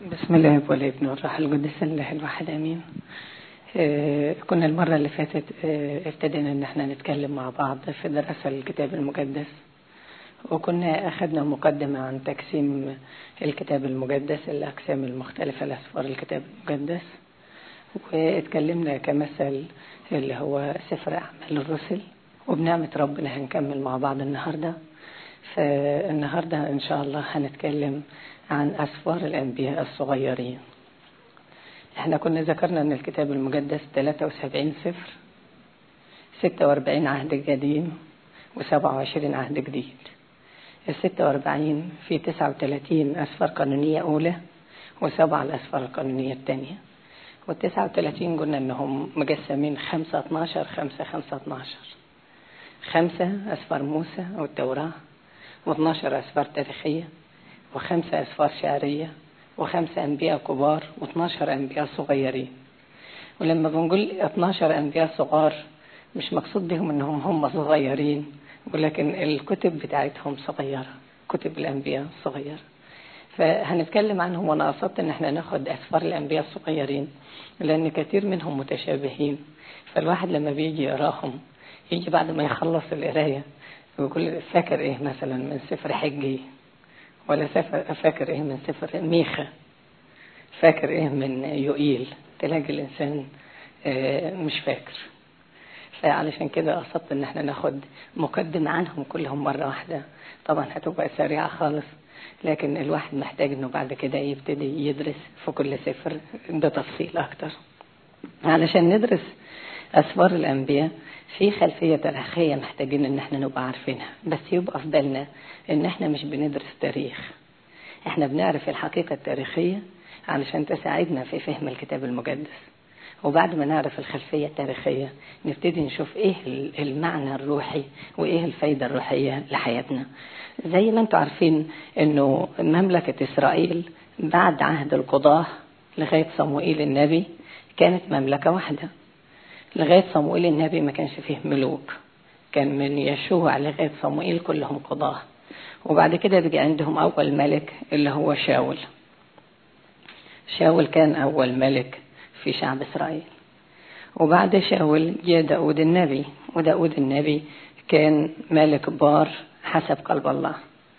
بسم الله والابن والروح القدس الله الواحد امين آه، كنا المرة اللي فاتت آه، ابتدينا ان احنا نتكلم مع بعض في دراسة الكتاب المقدس وكنا اخذنا مقدمة عن تقسيم الكتاب المقدس الاقسام المختلفة لاسفار الكتاب المقدس واتكلمنا كمثل اللي هو سفر اعمال الرسل وبنعمة ربنا هنكمل مع بعض النهاردة فالنهاردة ان شاء الله هنتكلم عن أسفار الأنبياء الصغيرين احنا كنا ذكرنا ان الكتاب المقدس 73 سفر 46 عهد قديم و27 عهد جديد ال 46 في 39 أسفار قانونية أولى وسبعة الأسفار القانونية الثانية وال 39 قلنا انهم مقسمين 5 12 5 5 12 خمسة أسفار موسى والتوراة و12 أسفار تاريخية وخمسة أسفار شعرية وخمسة أنبياء كبار و12 أنبياء صغيرين ولما بنقول 12 أنبياء صغار مش مقصود بهم إنهم هم صغيرين ولكن الكتب بتاعتهم صغيرة كتب الأنبياء صغيرة فهنتكلم عنهم وأنا قصدت إن احنا ناخد أسفار الأنبياء الصغيرين لأن كثير منهم متشابهين فالواحد لما بيجي يقراهم يجي بعد ما يخلص القراية ويقول فاكر إيه مثلا من سفر حجي ولا فاكر ايه من سفر ميخا فاكر ايه من يوئيل تلاقي الانسان مش فاكر فعلشان كده قصدت ان احنا ناخد مقدمة عنهم كلهم مرة واحدة طبعا هتبقى سريعة خالص لكن الواحد محتاج انه بعد كده يبتدي يدرس في كل سفر بتفصيل اكتر علشان ندرس اسفار الانبياء في خلفية تاريخية محتاجين ان احنا نبقى عارفينها بس يبقى في بالنا ان احنا مش بندرس تاريخ احنا بنعرف الحقيقة التاريخية علشان تساعدنا في فهم الكتاب المقدس وبعد ما نعرف الخلفية التاريخية نبتدي نشوف ايه المعنى الروحي وايه الفايدة الروحية لحياتنا زي ما انتم عارفين انه مملكة اسرائيل بعد عهد القضاة لغاية صموئيل النبي كانت مملكة واحدة لغاية صموئيل النبي ما كانش فيه ملوك كان من يشوع لغاية صموئيل كلهم قضاة وبعد كده بقى عندهم أول ملك اللي هو شاول شاول كان أول ملك في شعب إسرائيل وبعد شاول جاء داود النبي وداود النبي كان ملك بار حسب قلب الله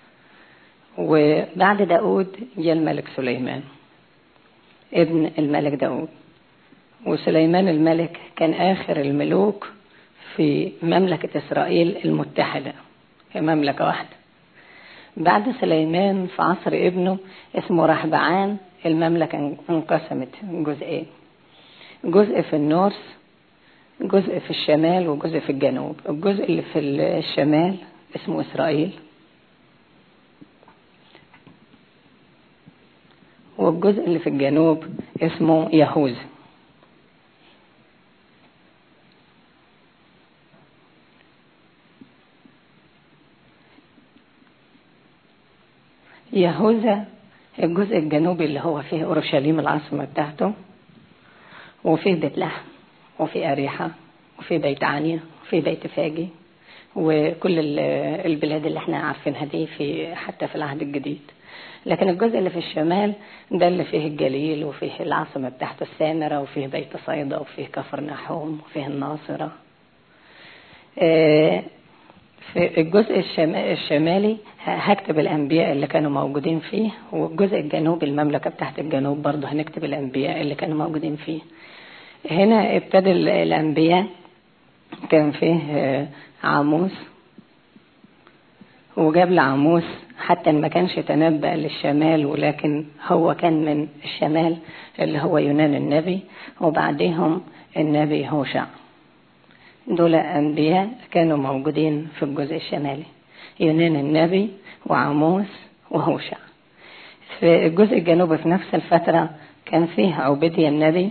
وبعد داود جاء الملك سليمان ابن الملك داود وسليمان الملك كان آخر الملوك في مملكة إسرائيل المتحدة هي مملكة واحدة بعد سليمان في عصر ابنه اسمه رحبعان المملكة انقسمت جزئين جزء في النورس جزء في الشمال وجزء في الجنوب الجزء اللي في الشمال اسمه إسرائيل والجزء اللي في الجنوب اسمه يهوذا يهوذا الجزء الجنوبي اللي هو فيه أورشليم العاصمة بتاعته وفيه بيت لحم وفيه أريحة وفيه بيت عنيا وفيه بيت فاجي وكل البلاد اللي احنا عارفينها دي في حتى في العهد الجديد لكن الجزء اللي في الشمال ده اللي فيه الجليل وفيه العاصمة بتاعته السامرة وفيه بيت صيدا وفيه كفر نحوم وفيه الناصرة اه في الجزء الشمالي هكتب الأنبياء اللي كانوا موجودين فيه والجزء الجنوبي المملكة بتاعت الجنوب برضه هنكتب الأنبياء اللي كانوا موجودين فيه هنا ابتدى الأنبياء كان فيه عاموس وجاب لعاموس حتى ما كانش يتنبأ للشمال ولكن هو كان من الشمال اللي هو يونان النبي وبعدهم النبي هوشع دول أنبياء كانوا موجودين في الجزء الشمالي يونان النبي وعموس وهوشع في الجزء الجنوبي في نفس الفترة كان فيه عبيديا النبي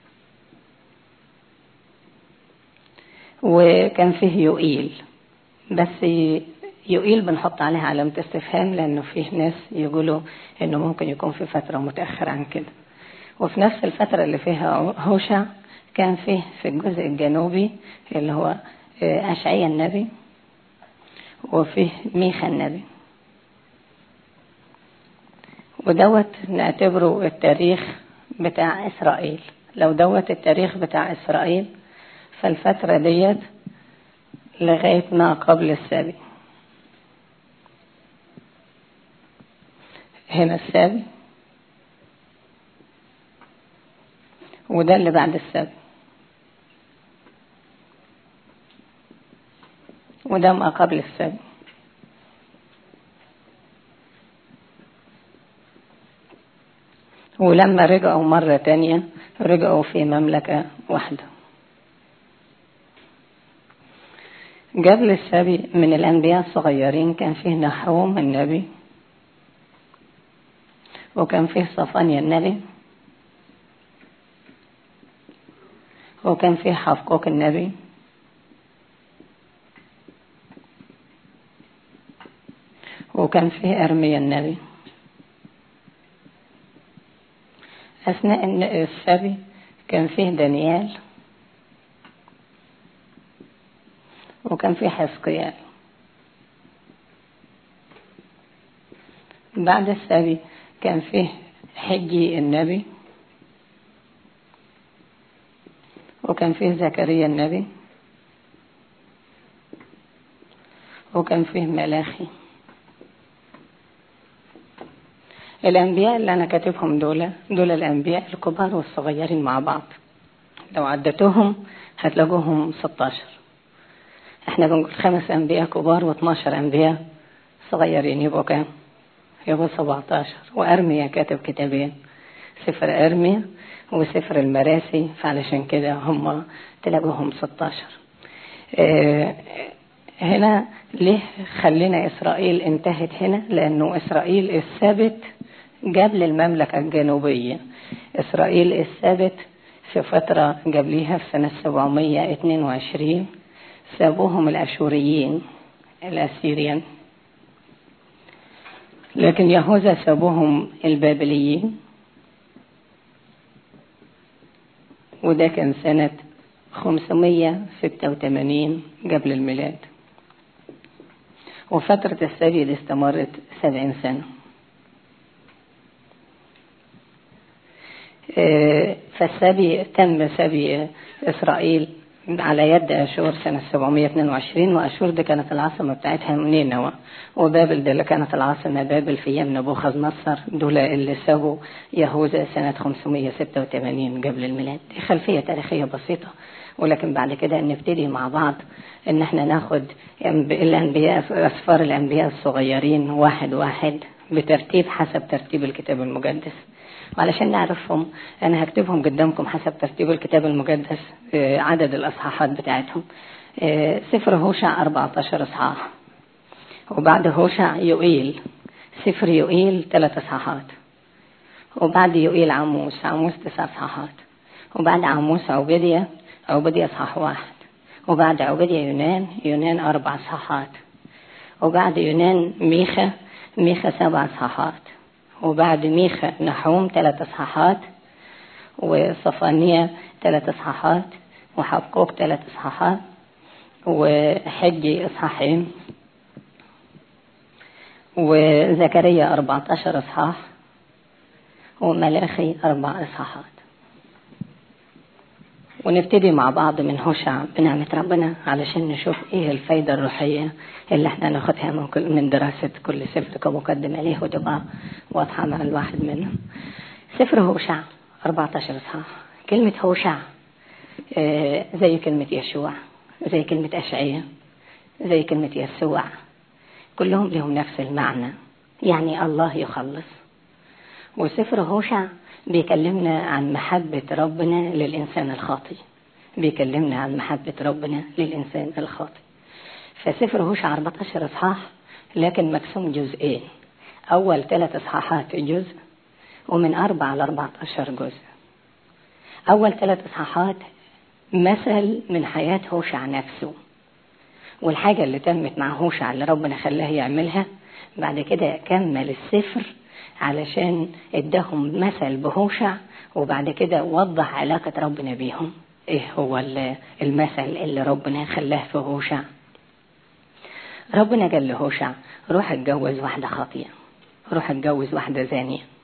وكان فيه يوئيل بس يوئيل بنحط عليها علامة استفهام لأنه فيه ناس يقولوا إنه ممكن يكون في فترة متأخرة عن كده وفي نفس الفترة اللي فيها هوشع كان فيه في الجزء الجنوبي اللي هو أشعيا النبي وفيه ميخا النبي ودوت نعتبره التاريخ بتاع إسرائيل لو دوت التاريخ بتاع إسرائيل فالفترة ديت لغاية ما قبل السبي هنا السبي وده اللي بعد السبي وده ما قبل السبي ولما رجعوا مرة تانية رجعوا في مملكة واحدة قبل السبي من الأنبياء الصغيرين كان فيه نحوم النبي وكان فيه صفانيا النبي وكان فيه حفقوك النبي وكان فيه أرميا النبي أثناء السبي كان فيه دانيال وكان فيه حزقيال بعد السبي كان فيه حجي النبي وكان فيه زكريا النبي وكان فيه ملاخي الأنبياء اللي أنا كاتبهم دول دول الأنبياء الكبار والصغيرين مع بعض لو عدتهم هتلاقوهم 16 احنا بنقول خمس أنبياء كبار و12 أنبياء صغيرين يبقوا كام؟ يبقوا 17 وأرميا كاتب كتابين سفر أرميا وسفر المراسي فعلشان كده هم تلاقوهم 16 اه هنا ليه خلينا إسرائيل انتهت هنا لأنه إسرائيل الثابت قبل المملكة الجنوبية إسرائيل الثابت في فترة قبليها في سنة 722 سابوهم الأشوريين الأسيريان لكن يهوذا سابوهم البابليين وده كان سنة 586 قبل الميلاد وفترة السبي دي استمرت سبعين سنة فالسبي تم سبي إسرائيل على يد أشور سنة 722 وأشور دي كانت العاصمة بتاعتها نينوى وبابل دي اللي كانت العاصمة بابل في أيام نبوخذ نصر دول اللي سابوا يهوذا سنة 586 قبل الميلاد دي خلفية تاريخية بسيطة ولكن بعد كده نبتدي مع بعض ان احنا ناخد الانبياء اسفار الانبياء الصغيرين واحد واحد بترتيب حسب ترتيب الكتاب المقدس وعلشان نعرفهم انا هكتبهم قدامكم حسب ترتيب الكتاب المقدس عدد الاصحاحات بتاعتهم سفر هوشع 14 اصحاح وبعد هوشع يوئيل سفر يوئيل ثلاث اصحاحات وبعد يوئيل عموس عموس تسع اصحاحات وبعد عموس عبيدية عبيدية اصحاح واحد وبعد عبيدية يونان يونان أربع اصحاحات وبعد يونان ميخا ميخا سبع اصحاحات وبعد ميخا نحوم ثلاث اصحاحات وصفانية ثلاث اصحاحات وحبقوك ثلاث اصحاحات وحجي اصحاحين وزكريا 14 اصحاح وملاخي اربع اصحاحات ونبتدي مع بعض من هوشع بنعمة ربنا علشان نشوف ايه الفايدة الروحية اللي احنا ناخدها من, كل من دراسة كل سفر كمقدمة ليه وتبقى واضحة مع الواحد منهم سفر هوشع 14 اصحاح كلمة هوشع آه زي كلمة يشوع زي كلمة أشعية زي كلمة يسوع كلهم لهم نفس المعنى يعني الله يخلص وسفر هوشع بيكلمنا عن محبة ربنا للإنسان الخاطي بيكلمنا عن محبة ربنا للإنسان الخاطي فسفر هوشع 14 إصحاح لكن مقسوم جزئين أول ثلاث إصحاحات جزء ومن أربع ل 14 جزء أول ثلاث إصحاحات مثل من حياة هوشع نفسه والحاجة اللي تمت مع هوشع اللي ربنا خلاه يعملها بعد كده كمل السفر علشان اداهم مثل بهوشع وبعد كده وضح علاقة ربنا بيهم ايه هو المثل اللي ربنا خلاه في هوشع ربنا قال لهوشع روح اتجوز واحدة خاطية روح اتجوز واحدة زانية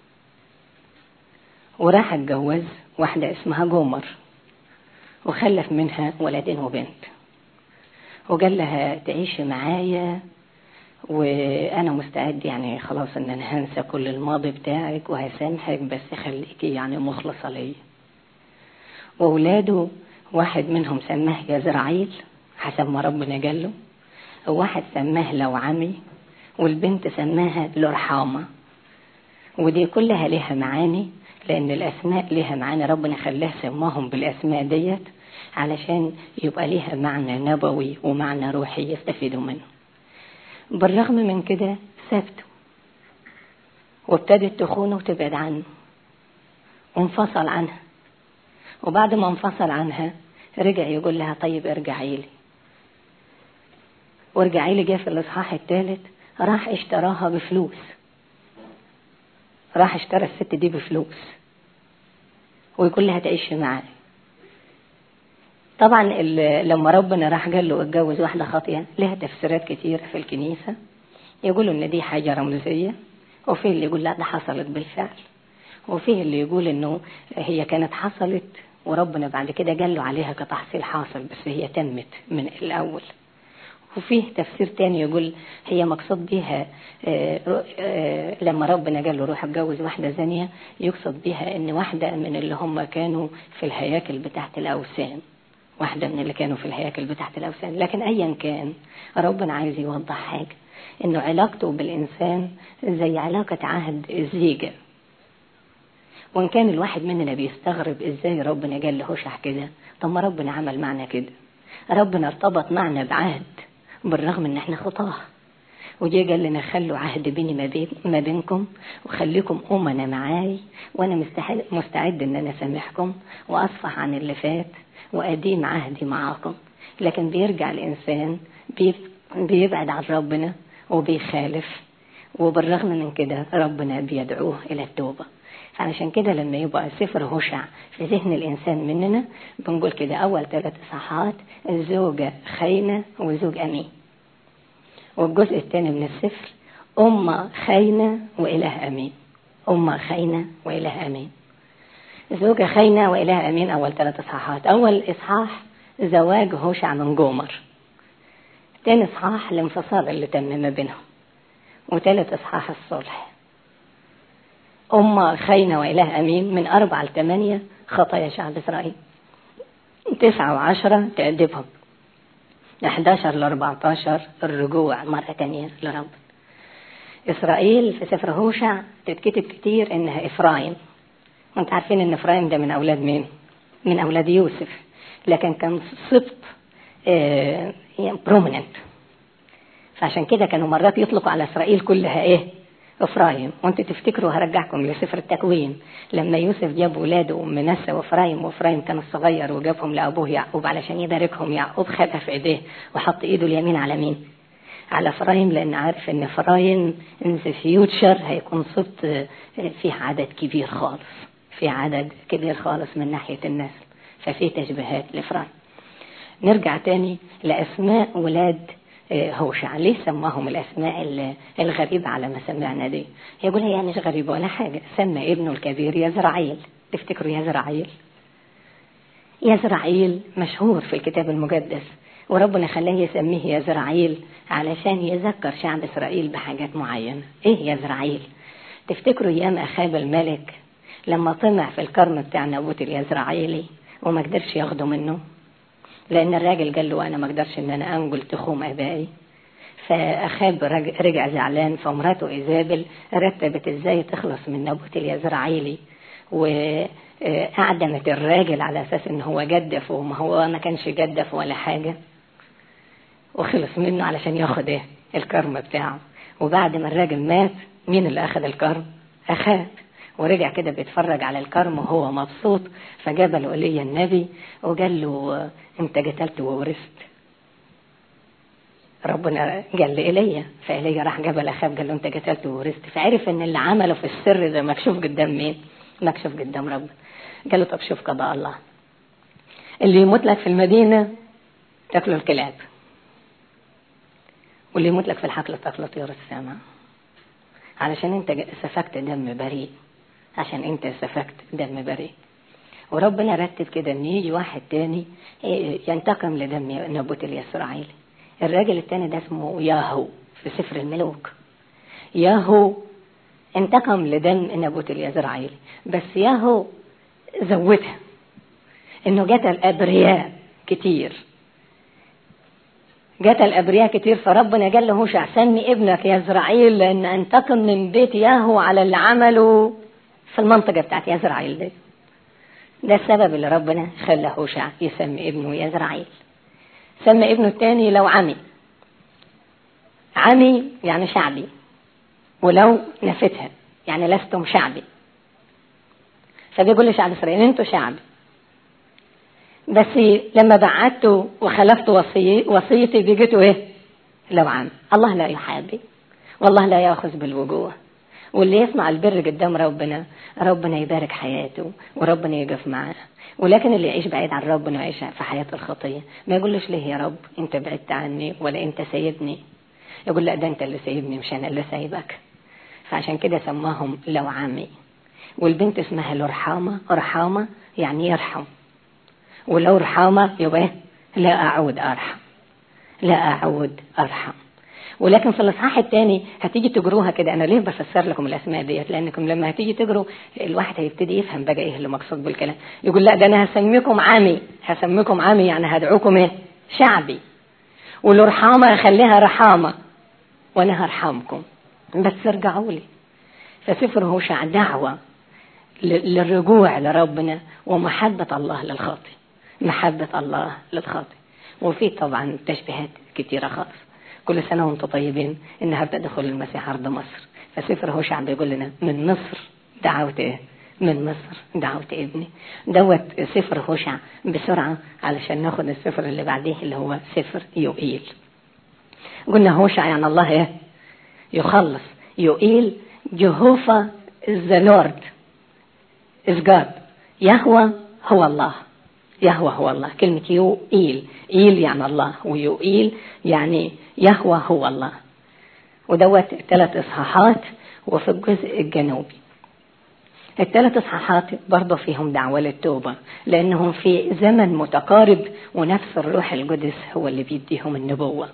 وراح اتجوز واحدة اسمها جومر وخلف منها ولدين وبنت وقال لها تعيشي معايا وانا مستعد يعني خلاص ان انا هنسى كل الماضي بتاعك وهسامحك بس خليكي يعني مخلصة ليا واولاده واحد منهم سماه يزرعيل حسب ما ربنا قال له وواحد سماه لوعمي والبنت سماها لرحامة ودي كلها لها معاني لأن الأسماء لها معاني ربنا خلاها سماهم بالأسماء ديت علشان يبقى لها معنى نبوي ومعنى روحي يستفيدوا منه بالرغم من كده سابته وابتدت تخونه وتبعد عنه وانفصل عنها وبعد ما انفصل عنها رجع يقول لها طيب ارجعي لي وارجعي لي جه في الاصحاح الثالث راح اشتراها بفلوس راح اشترى الست دي بفلوس ويقول لها تعيش معاه طبعا لما ربنا راح قال له اتجوز واحده خاطيه لها تفسيرات كتيره في الكنيسه يقولوا ان دي حاجه رمزيه وفي اللي يقول لا ده حصلت بالفعل وفي اللي يقول انه هي كانت حصلت وربنا بعد كده قال له عليها كتحصيل حاصل بس هي تمت من الاول وفيه تفسير تاني يقول هي مقصود بيها لما ربنا قال له روح اتجوز واحدة زانية يقصد بيها ان واحدة من اللي هم كانوا في الهياكل بتاعت الأوثان واحدة من اللي كانوا في الهياكل بتاعت الأوثان لكن أيا كان ربنا عايز يوضح حاجة انه علاقته بالإنسان زي علاقة عهد الزيجة وإن كان الواحد مننا بيستغرب إزاي ربنا قال له هشع كده طب ما ربنا عمل معنا كده ربنا ارتبط معنا بعهد بالرغم ان احنا خطاه وجي قال لنا خلوا عهد بيني ما, بين ما بينكم وخليكم أمنا معاي وأنا مستعد, مستعد إن أنا أسامحكم وأصفح عن اللي فات وأديم عهدي معاكم لكن بيرجع الإنسان بيبعد عن ربنا وبيخالف وبالرغم من كده ربنا بيدعوه إلى التوبة علشان كده لما يبقى سفر هشع في ذهن الإنسان مننا بنقول كده أول ثلاث إصحاحات الزوجة خاينة وزوج أمين والجزء الثاني من السفر أمة خاينة وإله أمين أمة خاينة وإله أمين زوجة خاينة وإله أمين أول ثلاث إصحاحات أول إصحاح زواج هوشع من جومر تاني إصحاح الانفصال اللي تم ما بينهم وثالث إصحاح الصلح أمة خاينة وإله أمين من أربعة لثمانية خطايا شعب إسرائيل تسعة وعشرة تأدبهم 11 ل 14 الرجوع مرة تانية لرب إسرائيل في سفر هوشع تتكتب كتير إنها إفرايم وانت عارفين إن إفرايم ده من أولاد مين؟ من أولاد يوسف لكن كان سبط آه يعني بروميننت فعشان كده كانوا مرات يطلقوا على إسرائيل كلها إيه؟ إفرايم وانت تفتكروا هرجعكم لسفر التكوين لما يوسف جاب ولاده منسى وإفرايم وإفرايم كان الصغير وجابهم لأبوه يعقوب علشان يباركهم يعقوب خدها في إيديه وحط إيده اليمين على مين؟ على إفرايم لأن عارف إن إفرايم إن ذا فيوتشر هيكون صوت فيه عدد كبير خالص في عدد كبير خالص من ناحية الناس ففي تشبيهات لإفرايم نرجع تاني لأسماء ولاد هوشع ليه سماهم الأسماء الغريبة على ما سمعنا دي يقول هي مش غريبة ولا حاجة سمى ابنه الكبير يزرعيل تفتكروا يزرعيل يزرعيل مشهور في الكتاب المقدس وربنا خلاه يسميه يزرعيل علشان يذكر شعب إسرائيل بحاجات معينة إيه يزرعيل تفتكروا أيام أخاب الملك لما طمع في الكرم بتاع نبوت اليزرعيلي وما قدرش ياخده منه لأن الراجل قال له أنا ما أقدرش إن أنا أنقل تخوم آبائي فأخاب رجع زعلان فمراته إيزابل رتبت إزاي تخلص من نبوت اليزرعيلي وأعدمت الراجل على أساس إن هو جدف وما هو ما كانش جدف ولا حاجة وخلص منه علشان ياخد إيه الكرم بتاعه وبعد ما الراجل مات مين اللي أخذ الكرم؟ أخاب ورجع كده بيتفرج على الكرم وهو مبسوط فجاب له ايليا النبي وقال له انت قتلت وورثت ربنا قال لإيليا فإيليا راح جاب الأخاب قال له أنت قتلت وورثت فعرف إن اللي عمله في السر ده مكشوف قدام مين؟ مكشوف قدام ربنا قال له طب شوف قضاء الله اللي يموت لك في المدينة تاكله الكلاب واللي يموت لك في الحقل تاكله طيور السماء علشان انت سفكت دم بريء عشان انت سفكت دم بريء وربنا رتب كده ان يجي واحد تاني ينتقم لدم نبوت اليسرعيلي الراجل التاني ده اسمه ياهو في سفر الملوك ياهو انتقم لدم نبوت اليزرعيلي بس ياهو زودها انه قتل ابرياء كتير قتل ابرياء كتير فربنا قال له هوشع سمي ابنك يزرعيل لان انتقم من بيت ياهو على اللي عمله في المنطقه بتاعت يزرعيل دي ده السبب اللي ربنا خلى هوشع يسمي ابنه يزرعيل سمى ابنه الثاني لو عمي عمي يعني شعبي ولو نفتها يعني لستم شعبي فبيقول لشعب اسرائيل انتوا شعبي بس لما بعدتوا وخلفتوا وصي وصيتي بيجيتوا ايه؟ لو عم الله لا يحابي والله لا ياخذ بالوجوه واللي يسمع البر قدام ربنا ربنا يبارك حياته وربنا يقف معاه ولكن اللي يعيش بعيد عن ربنا ويعيش في حياة الخطية ما يقولش ليه يا رب انت بعدت عني ولا انت سايبني يقول لا ده انت اللي سايبني مش انا اللي سايبك فعشان كده سماهم لو عمي والبنت اسمها لرحامة رحامة يعني يرحم ولو رحامة يبقى لا أعود أرحم لا أعود أرحم ولكن في الإصحاح الثاني هتيجي تجروها كده أنا ليه بفسر لكم الأسماء ديت لأنكم لما هتيجي تجروا الواحد هيبتدي يفهم بقى إيه اللي مقصود بالكلام يقول لا ده أنا هسميكم عامي هسميكم عامي يعني هدعوكم إيه شعبي والرحامة أخليها رحامة وأنا هرحمكم بس ارجعوا لي فسفر هوشع دعوة للرجوع لربنا ومحبة الله للخاطئ محبة الله للخاطئ وفي طبعا تشبيهات كتيرة خالص كل سنة وانتم طيبين النهارده دخول المسيح أرض مصر فسفر هوشع بيقول لنا من مصر دعوت ايه من مصر دعوت ابني دوت سفر هوشع بسرعة علشان ناخد السفر اللي بعديه اللي هو سفر يوئيل قلنا هوشع يعني الله ايه يخلص يوئيل جهوفا ذا لورد is God يهوى هو الله يهوى هو الله كلمة يوئيل إيل يعني الله ويوئيل يعني يهوى هو الله ودوت ثلاث إصحاحات وفي الجزء الجنوبي الثلاث إصحاحات برضه فيهم دعوة للتوبة لأنهم في زمن متقارب ونفس الروح القدس هو اللي بيديهم النبوة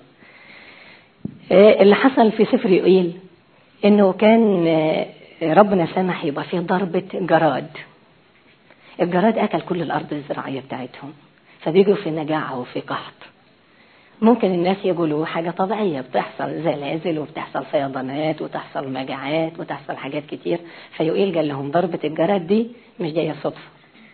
اللي حصل في سفر يوئيل انه كان ربنا سمح يبقى فيه ضربة جراد الجراد اكل كل الارض الزراعية بتاعتهم فبيجوا في نجاعة وفي قحط ممكن الناس يقولوا حاجة طبيعية بتحصل زلازل وبتحصل فيضانات وتحصل مجاعات وتحصل حاجات كتير فيقيل قال لهم ضربة الجراد دي مش جاية صدفة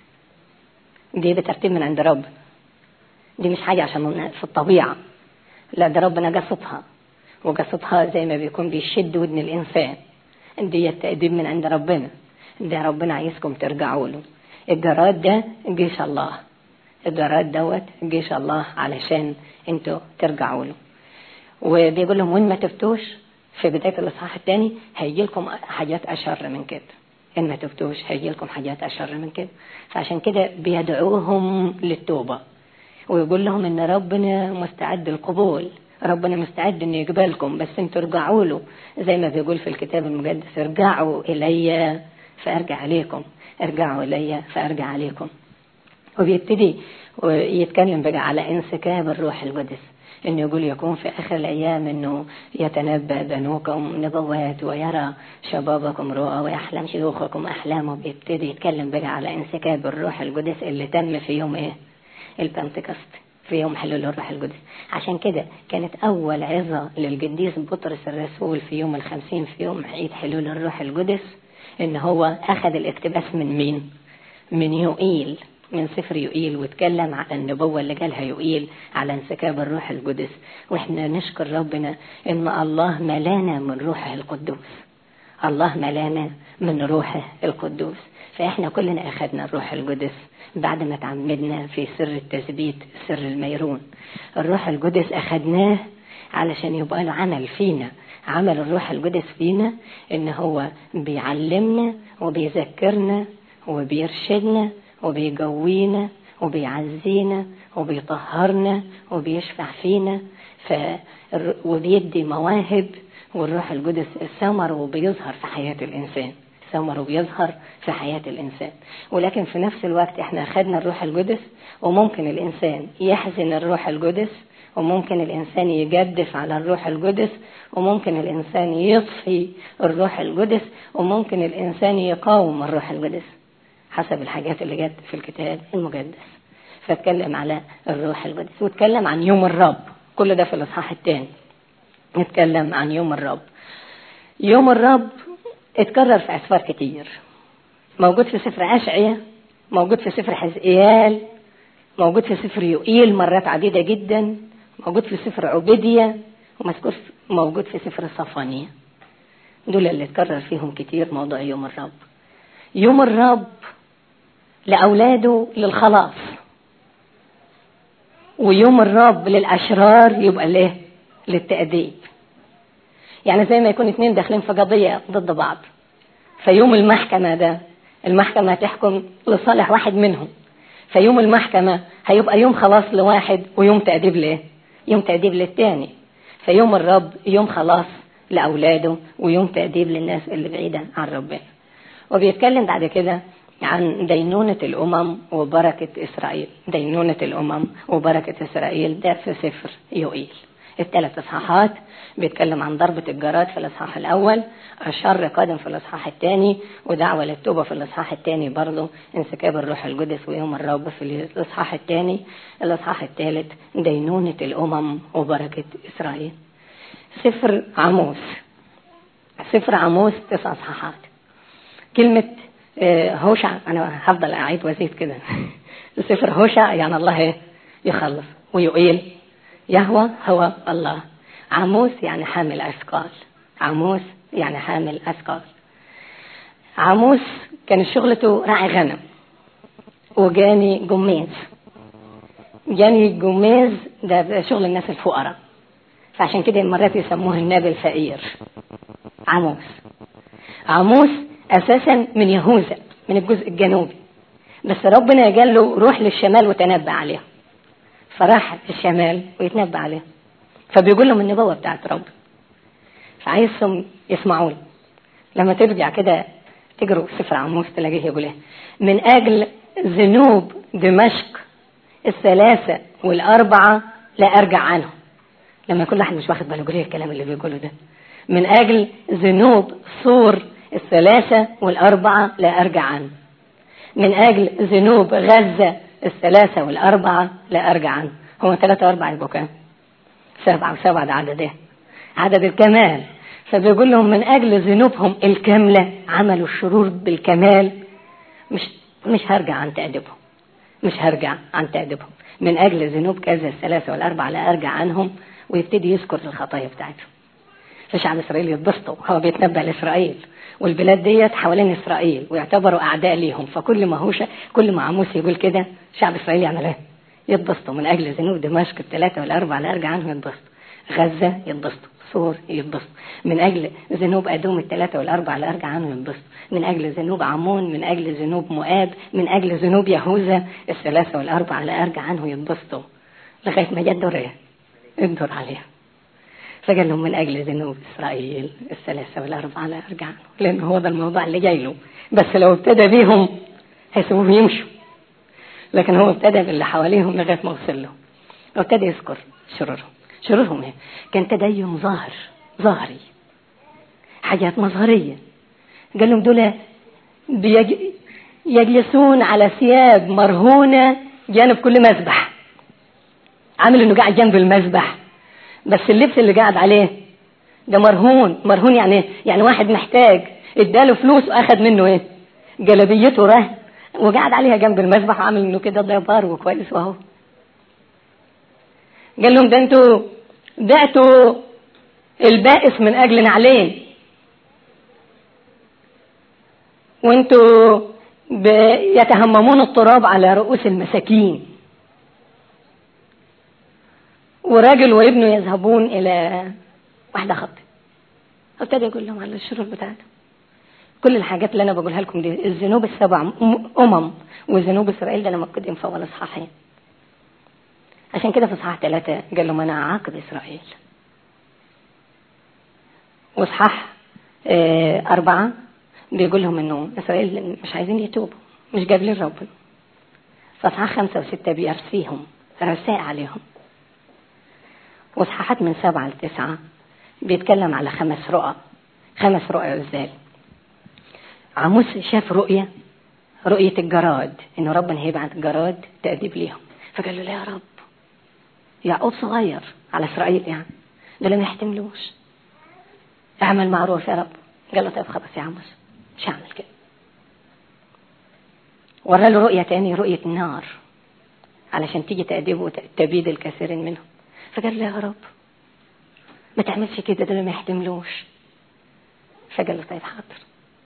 دي بترتيب من عند رب دي مش حاجة عشان في الطبيعة لا ده ربنا قصدها وقصدها زي ما بيكون بيشد ودن الإنسان دي التأديب من عند ربنا ده ربنا عايزكم ترجعوا له الجراد ده جيش الله الجراد دوت جيش الله علشان انتوا ترجعوا له وبيقول لهم وين ما تفتوش في بداية الإصحاح الثاني هيجي لكم حاجات أشر من كده إن ما تفتوش هيجي لكم حاجات أشر من كده فعشان كده بيدعوهم للتوبة ويقول لهم إن ربنا مستعد للقبول ربنا مستعد إنه يقبلكم بس انتوا ارجعوا له زي ما بيقول في الكتاب المقدس ارجعوا إلي فأرجع عليكم ارجعوا إلي فأرجع عليكم وبيبتدي ويتكلم بقى على انسكاب الروح القدس انه يقول يكون في اخر الايام انه يتنبأ بنوكم نبوات ويرى شبابكم رؤى ويحلم شيوخكم احلام وبيبتدي يتكلم بقى على انسكاب الروح القدس اللي تم في يوم ايه البنتكست في يوم حلول الروح القدس عشان كده كانت أول عظة للقديس بطرس الرسول في يوم الخمسين في يوم عيد حلول الروح القدس إن هو أخذ الاقتباس من مين؟ من يوئيل من سفر يوئيل واتكلم على النبوة اللي قالها يوئيل على انسكاب الروح القدس واحنا نشكر ربنا ان الله ملانا من روحه القدوس الله ملانا من روحه القدوس فاحنا كلنا اخذنا الروح القدس بعد ما تعمدنا في سر التثبيت سر الميرون الروح القدس اخذناه علشان يبقى له عمل فينا عمل الروح القدس فينا ان هو بيعلمنا وبيذكرنا وبيرشدنا وبيقوينا وبيعزينا وبيطهرنا وبيشفع فينا ف... وبيدي مواهب والروح القدس ثمر وبيظهر في حياة الإنسان ثمر وبيظهر في حياة الإنسان ولكن في نفس الوقت احنا أخذنا الروح القدس وممكن الإنسان يحزن الروح القدس وممكن الإنسان يجدف على الروح القدس وممكن الإنسان يطفي الروح القدس وممكن الإنسان يقاوم الروح القدس حسب الحاجات اللي جت في الكتاب المقدس فاتكلم على الروح القدس واتكلم عن يوم الرب كل ده في الإصحاح الثاني نتكلم عن يوم الرب يوم الرب اتكرر في أسفار كتير موجود في سفر أشعية موجود في سفر حزقيال موجود في سفر يوئيل مرات عديدة جدا موجود في سفر عبيدية ومذكور موجود في سفر صفانية دول اللي اتكرر فيهم كتير موضوع يوم الرب يوم الرب لأولاده للخلاص ويوم الرب للأشرار يبقى ليه للتأديب يعني زي ما يكون اتنين داخلين في قضية ضد بعض فيوم المحكمة ده المحكمة تحكم لصالح واحد منهم فيوم المحكمة هيبقى يوم خلاص لواحد ويوم تأديب ليه يوم تأديب للتاني فيوم الرب يوم خلاص لأولاده ويوم تأديب للناس اللي بعيدة عن ربنا وبيتكلم بعد كده عن دينونة الأمم وبركة إسرائيل دينونة الأمم وبركة إسرائيل ده في سفر يوئيل الثلاث إصحاحات بيتكلم عن ضربة الجراد في الإصحاح الأول الشر قادم في الإصحاح الثاني ودعوة للتوبة في الإصحاح الثاني برضه انسكاب الروح القدس ويوم الرب في الإصحاح الثاني الإصحاح الثالث دينونة الأمم وبركة إسرائيل سفر عموس سفر عموس تسع إصحاحات كلمة هوشع أنا هفضل أعيد وأزيد كده سفر هوشع يعني الله يخلص ويقيل يهوى هو الله عموس يعني حامل أثقال عموس يعني حامل أثقال عموس كان شغلته راعي غنم وجاني جميز جاني جميز ده شغل الناس الفقراء فعشان كده مرات يسموه النبي الفقير عموس عموس أساسا من يهوذا من الجزء الجنوبي بس ربنا قال له روح للشمال وتنبأ عليهم فراح الشمال ويتنبأ عليهم فبيقول لهم النبوة بتاعت رب فعايزهم يسمعوا له لما ترجع كده تقروا سفر عموس تلاقيه يقول ايه من أجل ذنوب دمشق الثلاثة والأربعة لا أرجع عنهم لما كل واحد مش واخد باله يقول ايه الكلام اللي بيقوله ده من أجل ذنوب صور الثلاثة والأربعة لا أرجع عنه من أجل ذنوب غزة الثلاثة والأربعة لا أرجع عنه هو ثلاثة وأربعة يبقوا كام؟ سبعة وسبعة ده عدد إيه؟ عدد الكمال فبيقول لهم من أجل ذنوبهم الكاملة عملوا الشرور بالكمال مش مش هرجع عن تأديبهم مش هرجع عن تأديبهم من أجل ذنوب كذا الثلاثة والأربعة لا أرجع عنهم ويبتدي يذكر الخطايا بتاعتهم فشعب إسرائيل يتبسطوا هو بيتنبأ لإسرائيل والبلاد ديت حوالين اسرائيل ويعتبروا اعداء ليهم فكل ما هوش كل ما عموس يقول كده شعب اسرائيل يعمل ايه؟ يتبسطوا من اجل ذنوب دمشق الثلاثه والاربعه لا ارجع عنهم يتبسطوا غزه يتبسطوا سور يتبسطوا من اجل ذنوب ادوم الثلاثه والاربعه لا ارجع عنهم يتبسطوا من اجل ذنوب عمون من اجل ذنوب مؤاب من اجل ذنوب يهوذا الثلاثه والاربعه لا ارجع عنهم يتبسطوا لغايه ما جت دور ايه؟ الدور عليهم فقال لهم من أجل ذنوب إسرائيل الثلاثة والأربعة لا أرجع عنه لأن هو ده الموضوع اللي جاي له بس لو ابتدى بيهم هيسيبوهم يمشوا لكن هو ابتدى باللي حواليهم لغاية ما وصل لهم وابتدى يذكر شرورهم شرورهم ايه؟ كان تدين ظاهر ظاهري حاجات مظهرية قال لهم دول بيج... يجلسون على ثياب مرهونة جانب كل مذبح عامل انه قاعد جنب المذبح بس اللبس اللي قاعد عليه ده مرهون مرهون يعني ايه يعني واحد محتاج اداله فلوس واخد منه ايه جلبيته رهن وقعد عليها جنب المذبح وعامل انه كده ده بار وكويس واهو قال لهم ده انتوا بعتوا البائس من اجل نعلين وانتوا يتهممون التراب على رؤوس المساكين وراجل وابنه يذهبون إلى واحدة خط ابتدى يقول لهم على الشرور بتاعته كل الحاجات اللي أنا بقولها لكم دي الذنوب السبع أمم وذنوب إسرائيل ده أنا مكتوبين في أول إصحاحين عشان كده في إصحاح ثلاثة قال لهم أنا أعاقب إسرائيل وإصحاح أربعة بيقول لهم انه اسرائيل مش عايزين يتوبوا مش قابلين ربنا فاصحاح خمسة وستة بيرسيهم رساء عليهم واصحاحات من سبعة لتسعة بيتكلم على خمس رؤى خمس رؤى ازاي عموس شاف رؤية رؤية الجراد انه ربنا هيبعت جراد تأديب ليهم فقال له لا يا رب يعقوب صغير على اسرائيل يعني دول ما يحتملوش اعمل معروف يا رب قال له طيب خلاص يا عموس مش هعمل كده ورا له رؤية تاني رؤية نار علشان تيجي تأديبه وتبيد الكثيرين منهم فقال له يا رب ما تعملش كده دول ما يحتملوش فقال له طيب حاضر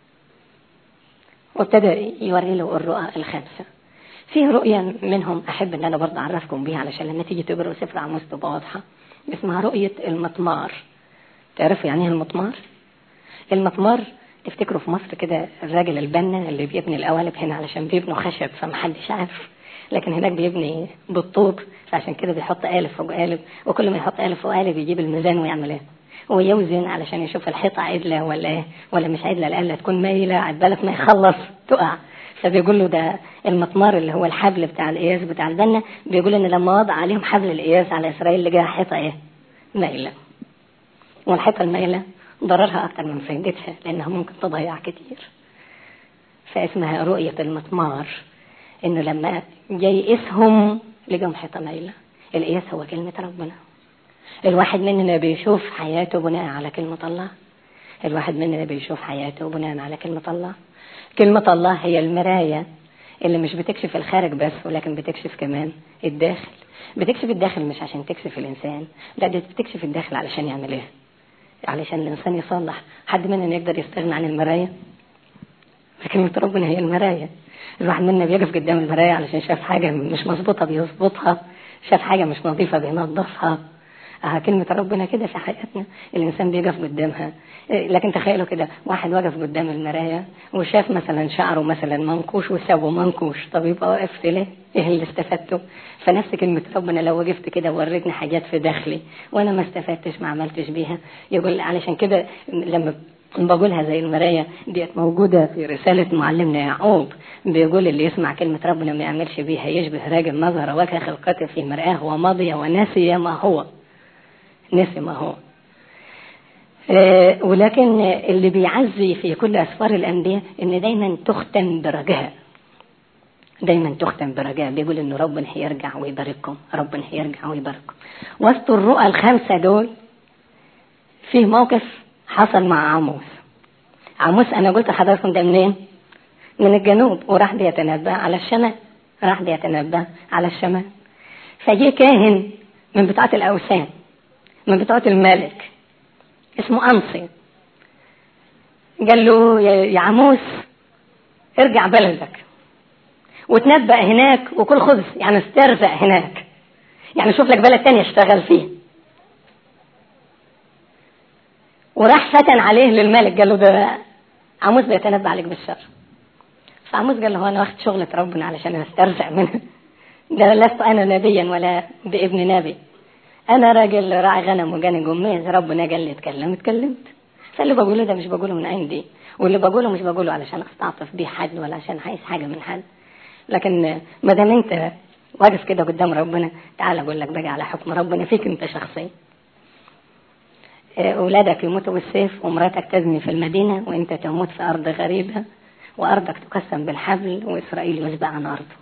وابتدى يوري له الرؤى الخمسة في رؤية منهم أحب إن أنا برضه أعرفكم بيها علشان لما تيجي تقروا سفر عموس تبقى واضحة اسمها رؤية المطمار تعرفوا يعني ايه المطمار؟ المطمار تفتكروا في مصر كده الراجل البنا اللي بيبني القوالب هنا علشان بيبنوا خشب فمحدش عارف لكن هناك بيبني بالطوب فعشان كده بيحط قالب فوق قالب وكل ما يحط قالب فوق قالب يجيب الميزان ويعمل ايه ويوزن علشان يشوف الحيطة عدلة ولا ايه ولا مش عدلة لألا تكون مايلة عبالك ما يخلص تقع فبيقول له ده المطمار اللي هو الحبل بتاع القياس بتاع البنا بيقول ان لما وضع عليهم حبل القياس على اسرائيل لقاها حيطة ايه مايلة والحيطة المايلة ضررها أكتر من فايدتها لأنها ممكن تضيع كتير فاسمها رؤية المطمار إنه لما جاي يقيسهم لقاهم حيطة مايلة القياس هو كلمة ربنا الواحد مننا بيشوف حياته بناء على كلمة الله الواحد مننا بيشوف حياته بناء على كلمة الله كلمة الله هي المراية اللي مش بتكشف الخارج بس ولكن بتكشف كمان الداخل بتكشف الداخل مش عشان تكشف الإنسان لا دي بتكشف الداخل علشان يعمل إيه علشان الإنسان يصلح حد مننا يقدر يستغنى عن المراية فكلمة ربنا هي المراية الواحد منا بيقف قدام المراية علشان شاف حاجة مش مظبوطة بيظبطها شاف حاجة مش نظيفة بينظفها آه كلمة ربنا كده في حياتنا الإنسان بيقف قدامها لكن تخيلوا كده واحد وقف قدام المراية وشاف مثلا شعره مثلا منكوش وسابه منكوش طب يبقى وقفت ليه؟ ايه اللي استفدته؟ فنفس كلمة ربنا لو وقفت كده ووريتني حاجات في داخلي وانا ما استفدتش ما عملتش بيها يقول علشان كده لما بقولها زي المراية ديت موجودة في رسالة معلمنا يعقوب بيقول اللي يسمع كلمة ربنا ما يعملش بيها يشبه راجل نظر وجه خلقته في مرآه ومضي ونسي ما هو نسي ما هو آه ولكن اللي بيعزي في كل أسفار الأنبياء إن دايما تختم برجاء دايما تختم برجاء بيقول إن ربنا هيرجع ويبارككم ربنا هيرجع ويبارككم وسط الرؤى الخمسة دول فيه موقف حصل مع عموس عموس أنا قلت لحضراتكم ده منين؟ من الجنوب وراح بيتنبأ على الشمال راح بيتنبأ على الشمال فجه كاهن من بتاعة الأوثان من بتوع الملك اسمه أنصي قال له يا عموس ارجع بلدك وتنبأ هناك وكل خبز يعني استرزق هناك يعني شوف لك بلد تاني اشتغل فيه وراح فتن عليه للملك قال له ده عموس بيتنبأ عليك بالشر فعموس قال له انا واخد شغلة ربنا علشان استرزق منه ده لست انا نبيا ولا بابن نبي انا راجل راعي غنم وجاني جميز ربنا قال لي اتكلم اتكلمت فاللي بقوله ده مش بقوله من عندي واللي بقوله مش بقوله علشان استعطف بيه حد ولا عشان عايز حاجه من حد لكن ما دام انت واقف كده قدام ربنا تعال اقول لك بقى على حكم ربنا فيك انت شخصيا اولادك يموتوا بالسيف ومراتك تزني في المدينه وانت تموت في ارض غريبه وارضك تقسم بالحبل واسرائيل يسبع عن ارضه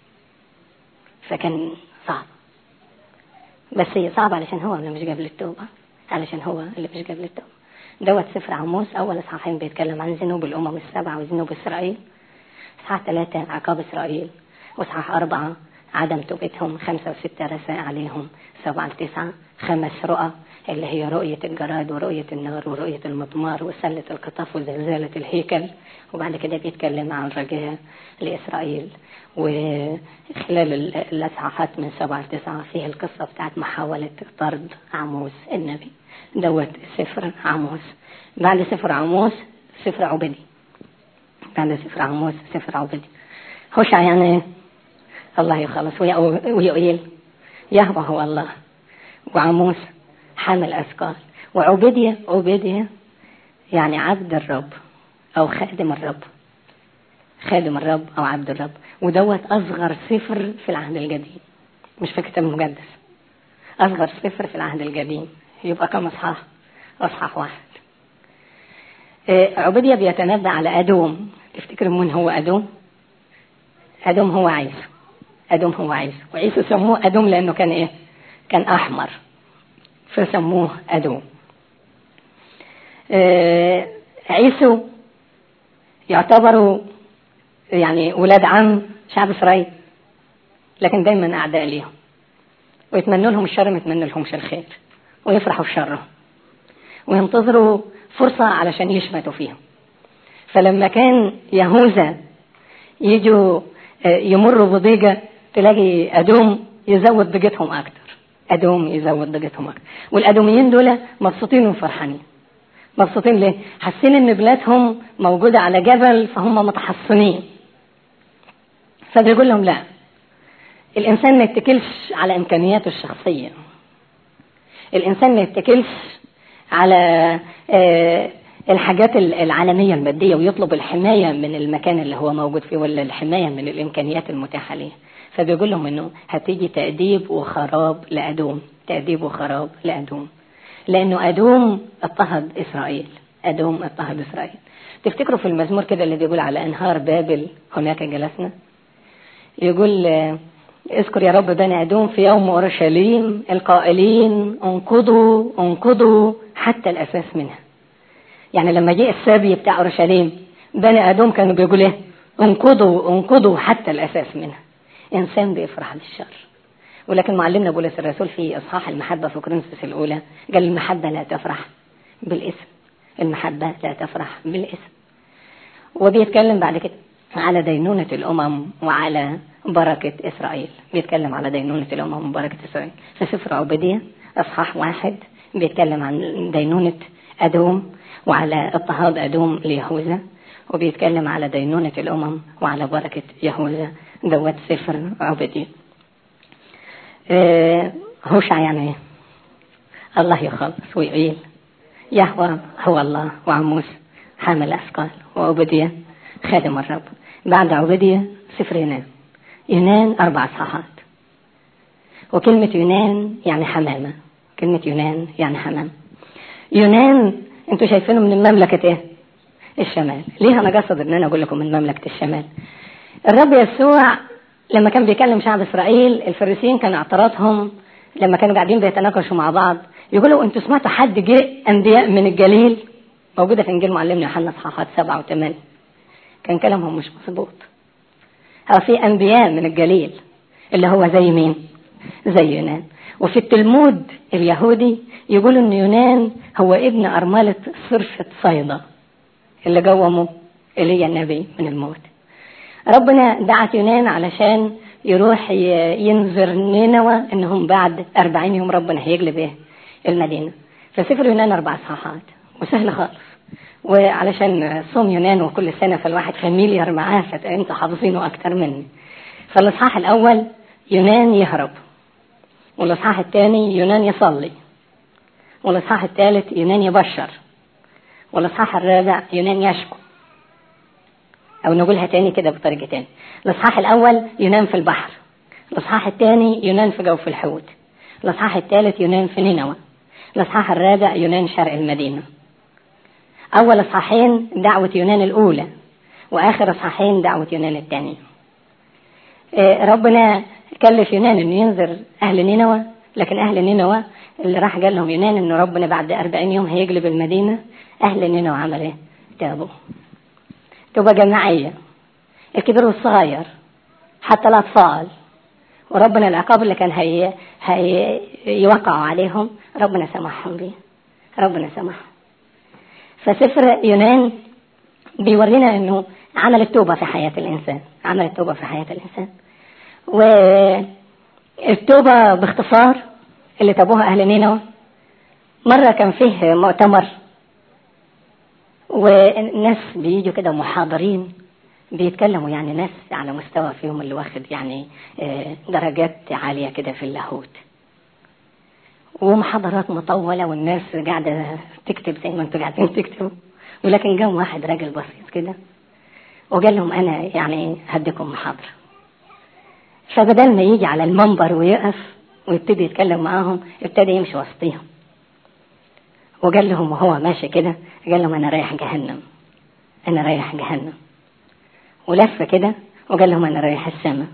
فكان صعب بس هي صعبة علشان هو اللي مش قبل التوبة علشان هو اللي مش قبل التوبة دوت سفر عموس أول إصحاحين بيتكلم عن ذنوب الأمم السبعة وذنوب إسرائيل إصحاح ثلاثة عقاب إسرائيل وإصحاح أربعة عدم توبتهم خمسة وستة رساء عليهم سبعة لتسعة خمس رؤى اللي هي رؤية الجراد ورؤية النار ورؤية المضمار وسلة القطاف وزلزالة الهيكل وبعد كده بيتكلم عن رجاء لإسرائيل وخلال الأصحاحات من سبعة لتسعة فيها القصة بتاعت محاولة طرد عموس النبي دوت سفر عموس بعد سفر عموس سفر عبدي بعد سفر عموس سفر عبدي هوشع يعني الله يخلص ويقيل يهوى هو الله وعموس حامل أثقال وعبيدية عبيدية يعني عبد الرب أو خادم الرب خادم الرب أو عبد الرب ودوت أصغر سفر في العهد القديم مش في الكتاب المقدس أصغر سفر في العهد القديم يبقى كم إصحاح؟ إصحاح واحد عبيدية بيتنبأ على أدوم تفتكروا من هو أدوم؟ أدوم هو عيسى أدوم هو عيسى وعيسى سموه أدوم لأنه كان إيه؟ كان أحمر فسموه أدوم آه عيسو يعتبروا يعني ولاد عم شعب إسرائيل لكن دايما أعداء ليهم ويتمنوا لهم الشر ما يتمنوا لهمش الخير ويفرحوا بشرهم وينتظروا فرصة علشان يشمتوا فيهم فلما كان يهوذا يجوا يمروا بضيقة تلاقي أدوم يزود ضيقتهم أكتر أدوم يزود ضيقتهم أكتر والأدوميين دول مبسوطين وفرحانين مبسوطين ليه؟ حاسين إن بلادهم موجودة على جبل فهم متحصنين فبيقول لهم لا الإنسان ما يتكلش على إمكانياته الشخصية الإنسان ما يتكلش على الحاجات العالمية المادية ويطلب الحماية من المكان اللي هو موجود فيه ولا الحماية من الإمكانيات المتاحة ليه فبيقول لهم إنه هتيجي تأديب وخراب لأدوم تأديب وخراب لأدوم لأنه أدوم اضطهد إسرائيل أدوم اضطهد إسرائيل تفتكروا في المزمور كده اللي بيقول على أنهار بابل هناك جلسنا يقول اذكر يا رب بني أدوم في يوم أورشليم القائلين انقضوا انقضوا حتى الأساس منها يعني لما جه السبي بتاع أورشليم بني أدوم كانوا بيقولوا ايه انقضوا انقضوا حتى الأساس منها إنسان بيفرح بالشر ولكن معلمنا بولس الرسول في إصحاح المحبة في كورنثوس الأولى قال المحبة لا تفرح بالاسم المحبة لا تفرح بالاسم وبيتكلم بعد كده على دينونة الأمم وعلى بركة إسرائيل بيتكلم على دينونة الأمم وبركة إسرائيل في سفر عبودية إصحاح واحد بيتكلم عن دينونة أدوم وعلى اضطهاد أدوم ليهوذا وبيتكلم على دينونة الأمم وعلى بركة يهوذا دوت سفر عبودية آه هوشع يعني ايه الله يخلص ويعيل يهوى هو الله وعموس حامل أثقال وعبودية خادم الرب بعد عبودية سفر يونان يونان أربع صحات وكلمة يونان يعني حمامة كلمة يونان يعني حمام يونان انتوا شايفينه من مملكة ايه الشمال ليه انا قصد ان انا اقول لكم من مملكة الشمال الرب يسوع لما كان بيكلم شعب اسرائيل الفريسيين كان اعتراضهم لما كانوا قاعدين بيتناقشوا مع بعض يقولوا انتوا سمعتوا حد جه انبياء من الجليل موجودة في انجيل معلمنا يوحنا اصحاحات سبعة وثمانية كان كلامهم مش مظبوط هو في انبياء من الجليل اللي هو زي مين زي يونان وفي التلمود اليهودي يقولوا ان يونان هو ابن ارملة صرفة صيدا اللي قوموا ايليا النبي من الموت ربنا دعت يونان علشان يروح ينذر نينوى انهم بعد أربعين يوم ربنا هيقلب ايه المدينة فسفر يونان أربع صحات وسهل خالص وعلشان صوم يونان وكل سنة فالواحد فاميليار معاه فانتوا حافظينه أكتر مني فالإصحاح الأول يونان يهرب والإصحاح الثاني يونان يصلي والإصحاح الثالث يونان يبشر والإصحاح الرابع يونان يشكو أو نقولها تاني كده بطريقة تاني الإصحاح الأول يونان في البحر الإصحاح الثاني يونان في جوف الحوت الإصحاح الثالث يونان في نينوى الإصحاح الرابع يونان شرق المدينة أول إصحاحين دعوة يونان الأولى وآخر إصحاحين دعوة يونان الثانية ربنا كلف يونان إنه ينذر أهل نينوى لكن أهل نينوى اللي راح قال لهم يونان إنه ربنا بعد أربعين يوم هيقلب المدينة أهل نينوى عمل إيه؟ تابوا تبقى جماعية الكبير والصغير حتى الأطفال وربنا العقاب اللي كان هي, هي يوقعوا عليهم ربنا سمحهم بيه ربنا سمحهم فسفر يونان بيورينا انه عمل التوبة في حياة الإنسان عمل التوبة في حياة الإنسان والتوبة باختصار اللي تابوها أهل نينوى مرة كان فيه مؤتمر والناس بيجوا كده محاضرين بيتكلموا يعني ناس على مستوى فيهم اللي واخد يعني درجات عالية كده في اللاهوت ومحاضرات مطولة والناس قاعدة تكتب زي ما انتوا قاعدين تكتبوا ولكن جاء واحد راجل بسيط كده وقال لهم انا يعني هديكم محاضره فبدل ما يجي على المنبر ويقف ويبتدي يتكلم معاهم ابتدى يمشي وسطيهم وقال لهم وهو ماشي كده قال لهم انا رايح جهنم انا رايح جهنم ولف كده وقال لهم انا رايح السماء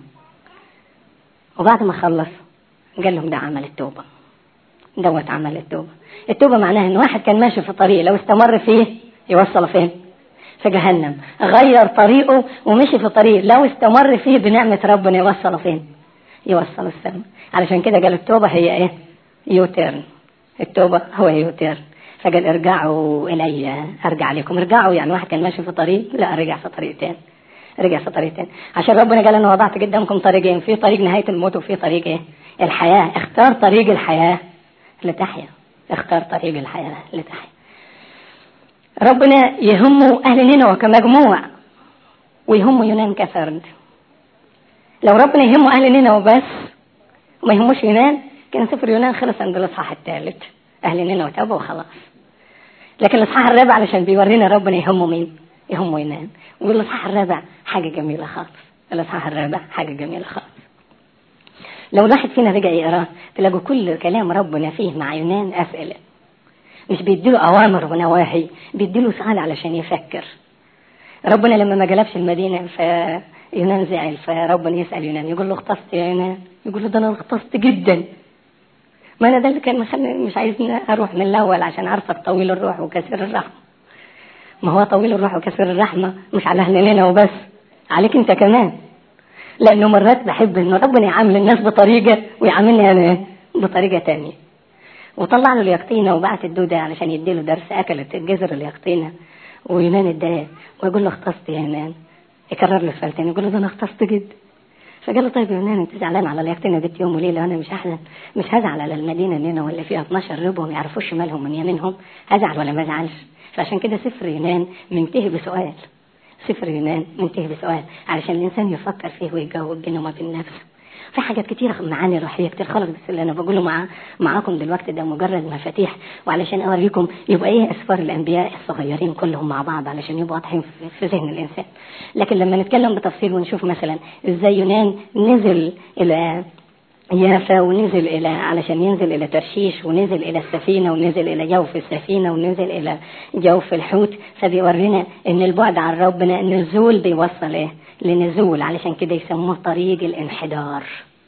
وبعد ما خلص قال لهم ده عمل التوبه دوت عمل التوبه التوبه معناها ان واحد كان ماشي في طريق لو استمر فيه يوصل فين في جهنم غير طريقه ومشي في طريق لو استمر فيه بنعمة ربنا يوصله فين يوصل السماء علشان كده قال التوبة هي ايه يوتيرن التوبة هو يوتيرن فقال ارجعوا الي ارجع لكم ارجعوا يعني واحد كان ماشي في طريق لا رجع في طريق تاني رجع في طريق تاني عشان ربنا قال انا وضعت قدامكم طريقين في طريق نهاية الموت وفي طريق ايه الحياة اختار طريق الحياة لتحيا اختار طريق الحياة لتحيا ربنا يهمه أهل نينوى كمجموع ويهمه يونان كفرد لو ربنا يهمه أهل نينوى بس وما يهموش يونان كان سفر يونان خلص عند الإصحاح الثالث أهل نينوى تابوا وخلاص لكن الإصحاح الرابع علشان بيورينا ربنا يهمه مين؟ يهمه يونان والإصحاح الرابع حاجة جميلة خالص الإصحاح الرابع حاجة جميلة خالص لو الواحد فينا رجع يقراه تلاقوا كل كلام ربنا فيه مع يونان أسئلة مش بيديله أوامر ونواهي بيديله سؤال علشان يفكر ربنا لما ما جلبش المدينة فيونان زعل فربنا يسأل يونان يقول له اغتصت يا يونان يقول له ده أنا اغتصت جدا ما أنا ده اللي كان مخلي مش عايزني أروح من الأول عشان عارفك طويل الروح وكثير الرحمة ما هو طويل الروح وكثير الرحمة مش على أهل لنا وبس عليك أنت كمان لأنه مرات بحب إنه ربنا يعامل الناس بطريقة ويعاملني أنا بطريقة تانية وطلع له اليقطينة وبعت الدودة علشان يديله درس أكلت الجزر اليقطينة ويونان اتضايق ويقول له اختصت يا يونان يكرر له السؤال تاني يقول له ده انا اختصت جدا فقال له طيب يا يونان انت زعلان على اليقطينة دي يوم وليلة وانا مش هحزن مش هزعل على المدينة اللي واللي فيها 12 ربع ما يعرفوش مالهم من يمينهم هزعل ولا ما ازعلش فعشان كده سفر يونان منتهي بسؤال سفر يونان منتهي بسؤال علشان الانسان يفكر فيه ويجاوب بينه وما بين نفسه في حاجات كتيرة معاني روحية كتير خالص بس اللي أنا بقوله مع معاكم دلوقتي ده مجرد مفاتيح وعلشان أوريكم يبقى إيه أسفار الأنبياء الصغيرين كلهم مع بعض علشان يبقوا واضحين في ذهن الإنسان لكن لما نتكلم بتفصيل ونشوف مثلا إزاي يونان نزل إلى يافا ونزل إلى علشان ينزل إلى ترشيش ونزل إلى السفينة ونزل إلى جوف السفينة ونزل إلى جوف الحوت فبيورينا إن البعد عن ربنا النزول بيوصل إيه لنزول علشان كده يسموه طريق الانحدار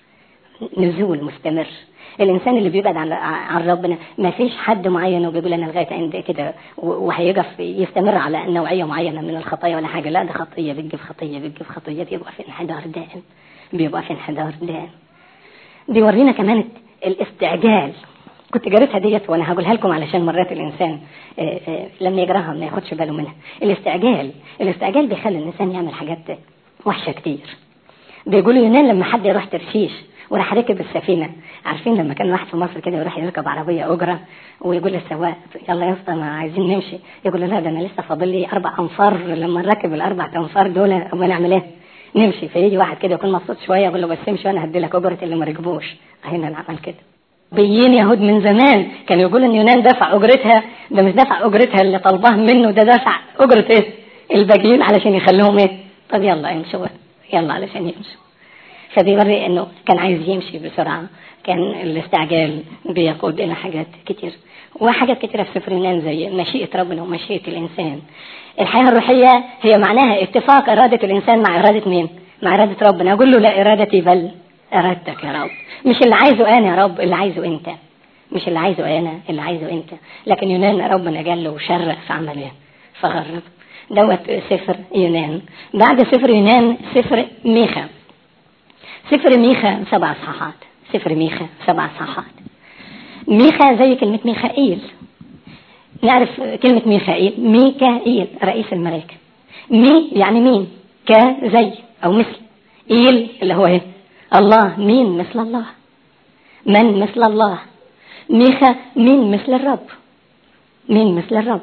نزول مستمر الانسان اللي بيبعد عن عن ربنا ما فيش حد معين وبيقول انا لغايه عند كده وهيقف يستمر على نوعيه معينه من الخطايا ولا حاجه لا ده خطيه بتجيب خطيه بتجيب خطيه بيبقى في انحدار دائم بيبقى في انحدار دائم بيورينا كمان الاستعجال كنت قريتها ديت وانا هقولها لكم علشان مرات الانسان لما يقراها ما ياخدش باله منها الاستعجال الاستعجال بيخلي الانسان يعمل حاجات وحشه كتير بيقولوا يونان لما حد يروح ترشيش وراح ركب السفينه عارفين لما كان واحد في مصر كده يروح يركب عربيه اجره ويقول للسواق يلا يا اسطى ما عايزين نمشي يقول له لا ده انا لسه فاضل لي اربع انفار لما نركب الاربع انفار دول امال نعمل ايه؟ نمشي فيجي واحد كده يكون مبسوط شويه يقول له بس امشي وانا هدي لك اجره اللي ما ركبوش هنا نعمل كده بيين يهود من زمان كانوا يقولوا ان يونان دفع اجرتها ده مش دفع اجرتها اللي طلبها منه ده دفع اجره ايه؟ الباقيين علشان يخلوهم ايه؟ طب يلا امشوا يلا علشان يمشوا فبيوري انه كان عايز يمشي بسرعه كان الاستعجال بيقود الى حاجات كتير وحاجات كتيره في سفر يونان زي مشيئه ربنا ومشيئه الانسان الحياه الروحيه هي معناها اتفاق اراده الانسان مع اراده مين؟ مع اراده ربنا اقول له لا ارادتي بل ارادتك يا رب مش اللي عايزه انا يا رب اللي عايزه انت مش اللي عايزه انا اللي عايزه انت لكن يونان ربنا قال له شرق في عمله فغرب دوت سفر يونان بعد سفر يونان سفر ميخا سفر ميخا سبع صحات سفر ميخا سبع صحات ميخا زي كلمة ميخائيل نعرف كلمة ميخائيل ميكائيل رئيس الملائكة مي يعني مين كا زي أو مثل إيل اللي هو إيه الله مين مثل الله من مثل الله ميخا مين مثل الرب مين مثل الرب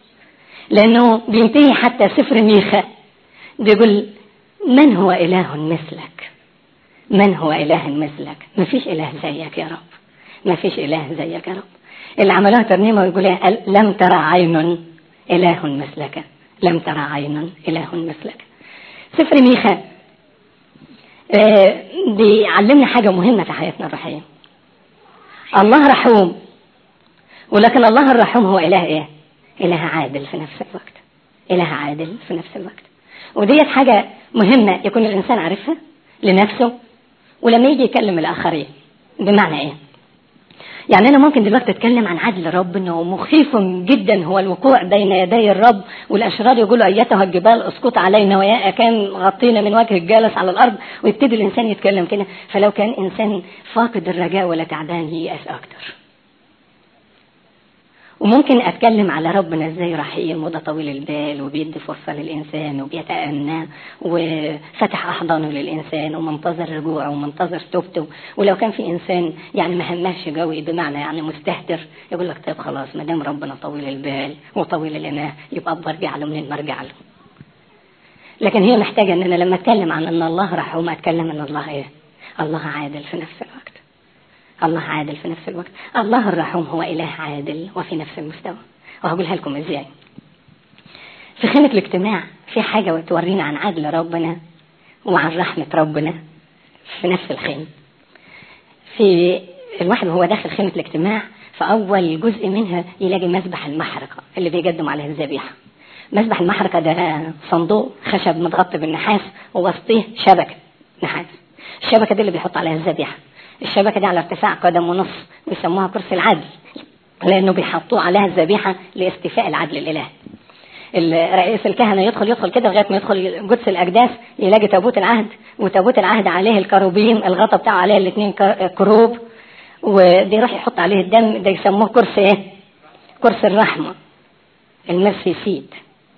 لأنه بينتهي حتى سفر ميخا بيقول من هو إله مثلك من هو إله مثلك ما فيش إله زيك يا رب ما فيش إله زيك يا رب اللي عملوها ترنيمة ويقول لم ترى عين إله مثلك لم ترى عين إله مثلك سفر ميخا آه، بيعلمنا حاجة مهمة في حياتنا الروحية الله رحوم ولكن الله الرحوم هو إله إيه؟ إله عادل في نفس الوقت إله عادل في نفس الوقت وديت حاجة مهمة يكون الإنسان عارفها لنفسه ولما يجي يكلم الآخرين بمعنى إيه؟ يعني أنا ممكن دلوقتي أتكلم عن عدل رب إنه مخيف جدا هو الوقوع بين يدي الرب والأشرار يقولوا أيتها الجبال اسقط علينا ويا كان غطينا من وجه الجالس على الأرض ويبتدي الإنسان يتكلم كده فلو كان إنسان فاقد الرجاء ولا تعبان ييأس أكتر وممكن اتكلم على ربنا ازاي رحيم وده طويل البال وبيدي فرصه للانسان وبيتأنى وفتح احضانه للانسان ومنتظر رجوعه ومنتظر توبته ولو كان في انسان يعني ما هماش قوي بمعنى يعني مستهتر يقول لك طيب خلاص ما دام ربنا طويل البال وطويل الاناه يبقى برجع له منين ما ارجع له لكن هي محتاجه ان انا لما اتكلم عن ان الله رحوم اتكلم ان الله ايه الله عادل في نفس الوقت الله عادل في نفس الوقت الله الرحوم هو إله عادل وفي نفس المستوى وهقولها لكم إزاي في خيمة الاجتماع في حاجة تورينا عن عدل ربنا وعن رحمة ربنا في نفس الخيمة في الواحد وهو داخل خيمة الاجتماع في أول جزء منها يلاقي مسبح المحرقة اللي بيقدم عليها الذبيحة مسبح المحرقة ده صندوق خشب متغطي بالنحاس ووسطيه شبكة نحاس الشبكة دي اللي بيحط عليها الذبيحة الشبكة دي على ارتفاع قدم ونص بيسموها كرسي العدل لأنه بيحطوا عليها الذبيحة لاستيفاء العدل الإلهي رئيس الكهنة يدخل يدخل كده لغاية ما يدخل قدس الأقداس يلاقي تابوت العهد وتابوت العهد عليه الكروبيم الغطا بتاعه عليه الاثنين كروب ودي يروح يحط عليه الدم ده يسموه كرسي ايه؟ كرسي الرحمة المرسي سيد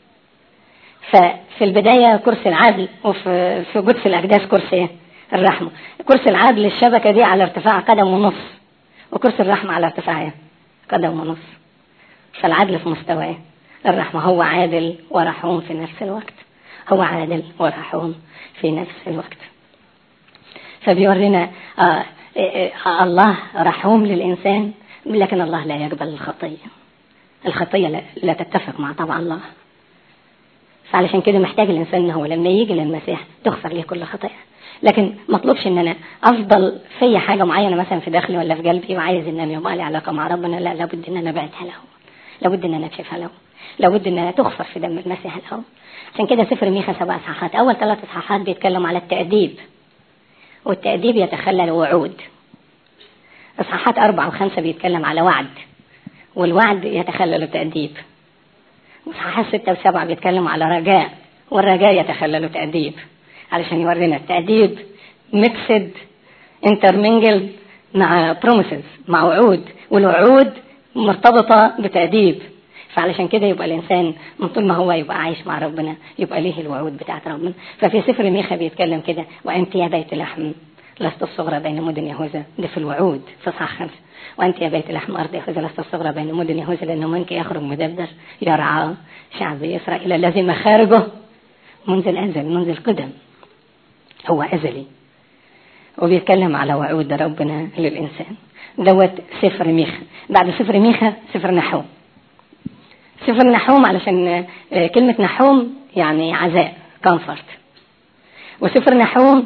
ففي البداية كرسي العدل وفي في قدس الأقداس كرسي ايه؟ الرحمة كرسي العدل الشبكة دي على ارتفاع قدم ونص وكرسي الرحمة على ارتفاع ايه؟ قدم ونص فالعدل في مستوى ايه؟ الرحمة هو عادل ورحوم في نفس الوقت هو عادل ورحوم في نفس الوقت فبيورينا آه آه الله رحوم للإنسان لكن الله لا يقبل الخطية الخطية لا, لا تتفق مع طبع الله فعلشان كده محتاج الإنسان إنه هو لما يجي للمسيح تغفر له كل خطيئة لكن مطلوبش ان انا افضل في حاجه معينه مثلا في داخلي ولا في قلبي وعايز ان انا يبقى لي علاقه مع ربنا لا لابد ان انا ابعدها له لابد ان انا اكشفها له لابد انها تغفر في دم المسيح له عشان كده سفر ميخا سبع اصحاحات اول ثلاث اصحاحات بيتكلم على التاديب والتاديب يتخلل وعود اصحاحات اربعه وخمسه بيتكلم على وعد والوعد يتخلل التاديب اصحاحات سته وسبعه بيتكلم على رجاء والرجاء يتخلل تاديب علشان يورينا التأديب ميكسد انترمنجل مع بروميسز مع وعود والوعود مرتبطة بتأديب فعلشان كده يبقى الإنسان من طول ما هو يبقى عايش مع ربنا يبقى ليه الوعود بتاعت ربنا ففي سفر ميخا بيتكلم كده وأنت يا بيت لحم لست الصغرى بين مدن يهوذا ده في الوعود في اصحاح خمسة وأنت يا بيت لحم أرض يهوذا لست الصغرى بين مدن يهوذا لأنه منك يخرج مدبر يرعى شعب إسرائيل الذي مخارجه منذ الأزل منذ القدم هو أزلي وبيتكلم على وعود ربنا للإنسان دوت سفر ميخا بعد سفر ميخا سفر نحوم سفر نحوم علشان كلمة نحوم يعني عزاء كومفورت وسفر نحوم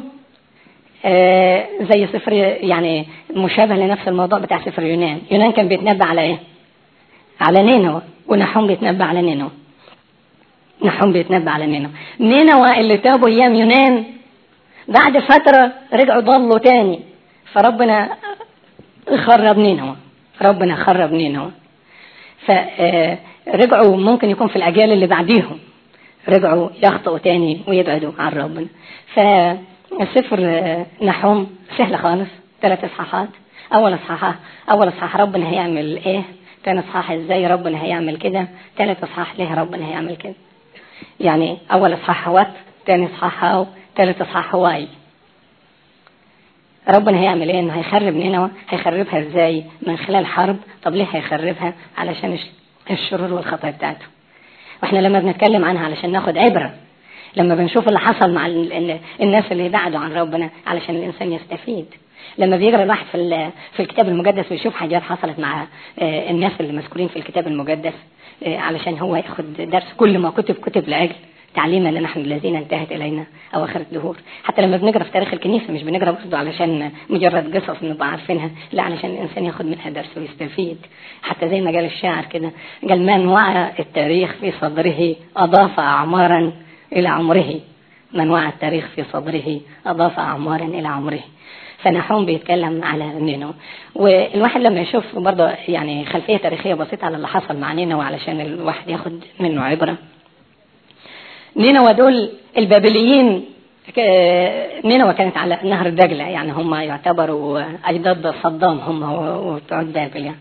زي سفر يعني مشابه لنفس الموضوع بتاع سفر يونان يونان كان بيتنبأ على ايه على نينوى ونحوم بيتنبأ على نينوى نحوم بيتنبأ على نينوى نينوى اللي تابوا ايام يونان بعد فترة رجعوا ضلوا تاني فربنا خرب نينوى ربنا خرب نينوى فرجعوا ممكن يكون في الأجيال اللي بعديهم رجعوا يخطئوا تاني ويبعدوا عن ربنا فالسفر نحوم سهل خالص ثلاث اصحاحات اول اصحاح اول اصحاح ربنا هيعمل ايه تاني اصحاح ازاي ربنا هيعمل كده ثالث اصحاح ليه ربنا هيعمل كده يعني اول اصحاح وات تاني اصحاح هاو ثالث اصحاح واي ربنا هيعمل ايه انه هيخرب نينوى هيخربها ازاي من خلال حرب طب ليه هيخربها علشان الشرور والخطايا بتاعته واحنا لما بنتكلم عنها علشان ناخد عبره لما بنشوف اللي حصل مع الناس اللي بعدوا عن ربنا علشان الانسان يستفيد لما بيقرا الواحد في في الكتاب المقدس ويشوف حاجات حصلت مع الناس اللي مذكورين في الكتاب المقدس علشان هو ياخد درس كل ما كتب كتب لاجل تعليما لنحن الذين انتهت الينا اواخر الدهور حتى لما بنقرا في تاريخ الكنيسه مش بنقرا برضه علشان مجرد قصص نبقى عارفينها لا علشان الانسان ياخد منها درس ويستفيد حتى زي ما قال الشاعر كده قال من وعى التاريخ في صدره اضاف اعمارا الى عمره من وعى التاريخ في صدره اضاف اعمارا الى عمره فنحوم بيتكلم على نينو والواحد لما يشوف برضه يعني خلفيه تاريخيه بسيطه على اللي حصل مع نينو علشان الواحد ياخد منه عبره نينوى دول البابليين نينوى كانت على نهر دجلة يعني هم يعتبروا أجداد صدام هم وبتوع بابل يعني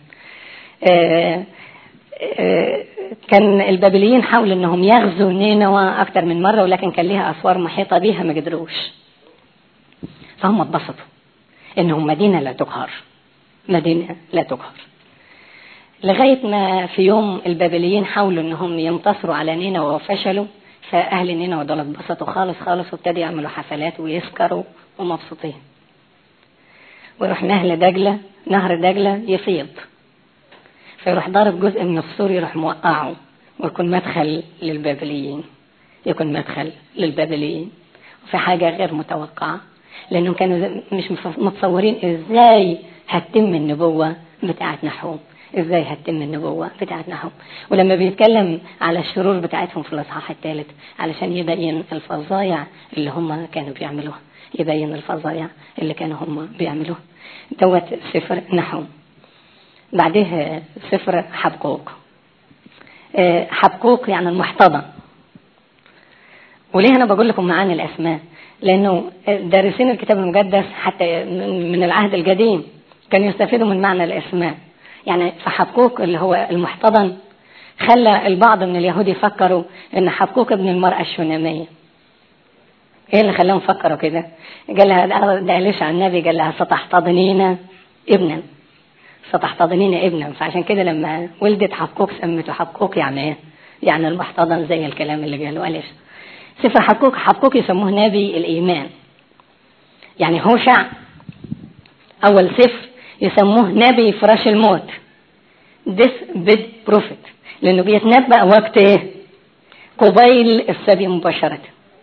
كان البابليين حاولوا انهم يغزوا نينوى اكتر من مره ولكن كان ليها اسوار محيطه بيها ما قدروش فهم اتبسطوا انهم مدينه لا تقهر مدينه لا تقهر لغايه ما في يوم البابليين حاولوا انهم ينتصروا على نينوى وفشلوا فأهل نينوى دول اتبسطوا خالص خالص وابتدوا يعملوا حفلات ويسكروا ومبسوطين ويروح نهر دجلة نهر دجلة يفيض فيروح ضارب جزء من السور يروح موقعه ويكون مدخل للبابليين يكون مدخل للبابليين في حاجة غير متوقعة لأنهم كانوا مش متصورين إزاي هتتم النبوة بتاعت نحوم ازاي هتتم النبوة بتاعت نحوم ولما بيتكلم على الشرور بتاعتهم في الاصحاح الثالث علشان يبين الفظايع اللي هم كانوا بيعملوها يبين الفظايع اللي كانوا هم بيعملوها دوت سفر نحوم بعديه سفر حبقوق حبقوق يعني المحتضن وليه انا بقول لكم معاني الاسماء لانه دارسين الكتاب المقدس حتى من العهد القديم كانوا يستفيدوا من معنى الاسماء يعني في حبقوق اللي هو المحتضن خلى البعض من اليهود يفكروا ان حبقوق ابن المرأة الشونامية ايه اللي خلاهم يفكروا كده قال لها ده ليش على النبي قال لها ستحتضنين ابنا ستحتضنين ابنا فعشان كده لما ولدت حبقوق سمته حبقوق يعني ايه يعني المحتضن زي الكلام اللي قاله قالش سفر حبقوق حبقوق يسموه نبي الايمان يعني هوشع اول سفر يسموه نبي فراش الموت death bed prophet لانه بيتنبأ وقت ايه قبيل السبي مباشرة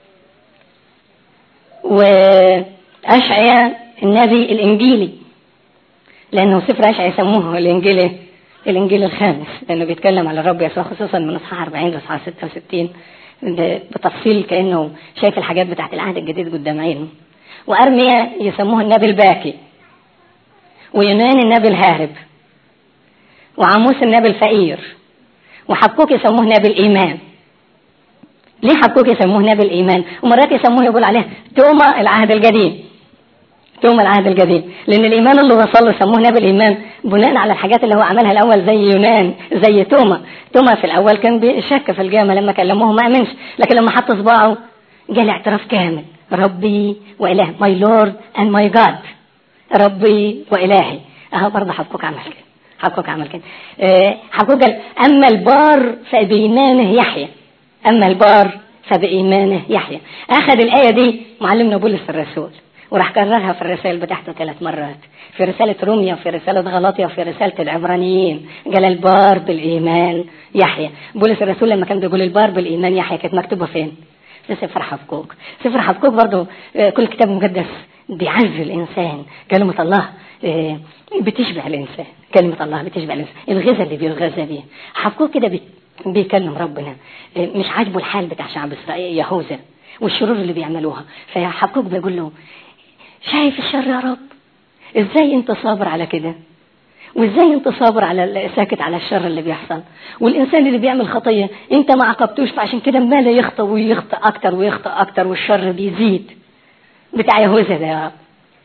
وأشعيا النبي الإنجيلي لأنه سفر أشعيا يسموه الإنجيل الإنجيل الخامس لأنه بيتكلم على الرب يسوع خصوصا من إصحاح 40 لإصحاح 66 بتفصيل كأنه شايف الحاجات بتاعت العهد الجديد قدام عينه وأرميا يسموه النبي الباكي ويونان النبي الهارب وعاموس النبي الفقير وحبكوك يسموه نبي الإيمان ليه حبكوك يسموه نبي الإيمان ومرات يسموه يقول عليه توما العهد القديم توما العهد القديم لأن الإيمان اللي وصل له سموه نبي الإيمان بناء على الحاجات اللي هو عملها الأول زي يونان زي توما توما في الأول كان بيشك في القيامة لما كلموه ما آمنش لكن لما حط صباعه جاء اعتراف كامل ربي وإله ماي لورد اند ماي جاد ربي وإلهي أهو برضه حبكوك عمل كده حبكوك عمل كده أه حبكوك قال أما البار فبإيمانه يحيى أما البار فبإيمانه يحيى أخذ الآية دي معلمنا بولس الرسول وراح كررها في الرسائل بتاعته ثلاث مرات في رسالة روميا وفي رسالة غلاطيا وفي رسالة العبرانيين قال البار بالإيمان يحيى بولس الرسول لما كان بيقول البار بالإيمان يحيى كانت مكتوبة فين؟ في سفر حبكوك سفر حبكوك برضه كل كتاب مقدس بيعز الإنسان كلمة الله بتشبع الإنسان كلمة الله بتشبع الإنسان الغذاء اللي بيتغذى بيه حبكوك كده بيكلم ربنا مش عاجبه الحال بتاع شعب إسرائيل يهوذا والشرور اللي بيعملوها فحبكوك بيقول له شايف الشر يا رب ازاي انت صابر على كده وازاي انت صابر على ساكت على الشر اللي بيحصل والانسان اللي بيعمل خطيه انت ما عاقبتوش فعشان كده ماله يخطئ ويخطئ اكتر ويخطئ اكتر والشر بيزيد بتاع يهوذا ده يا رب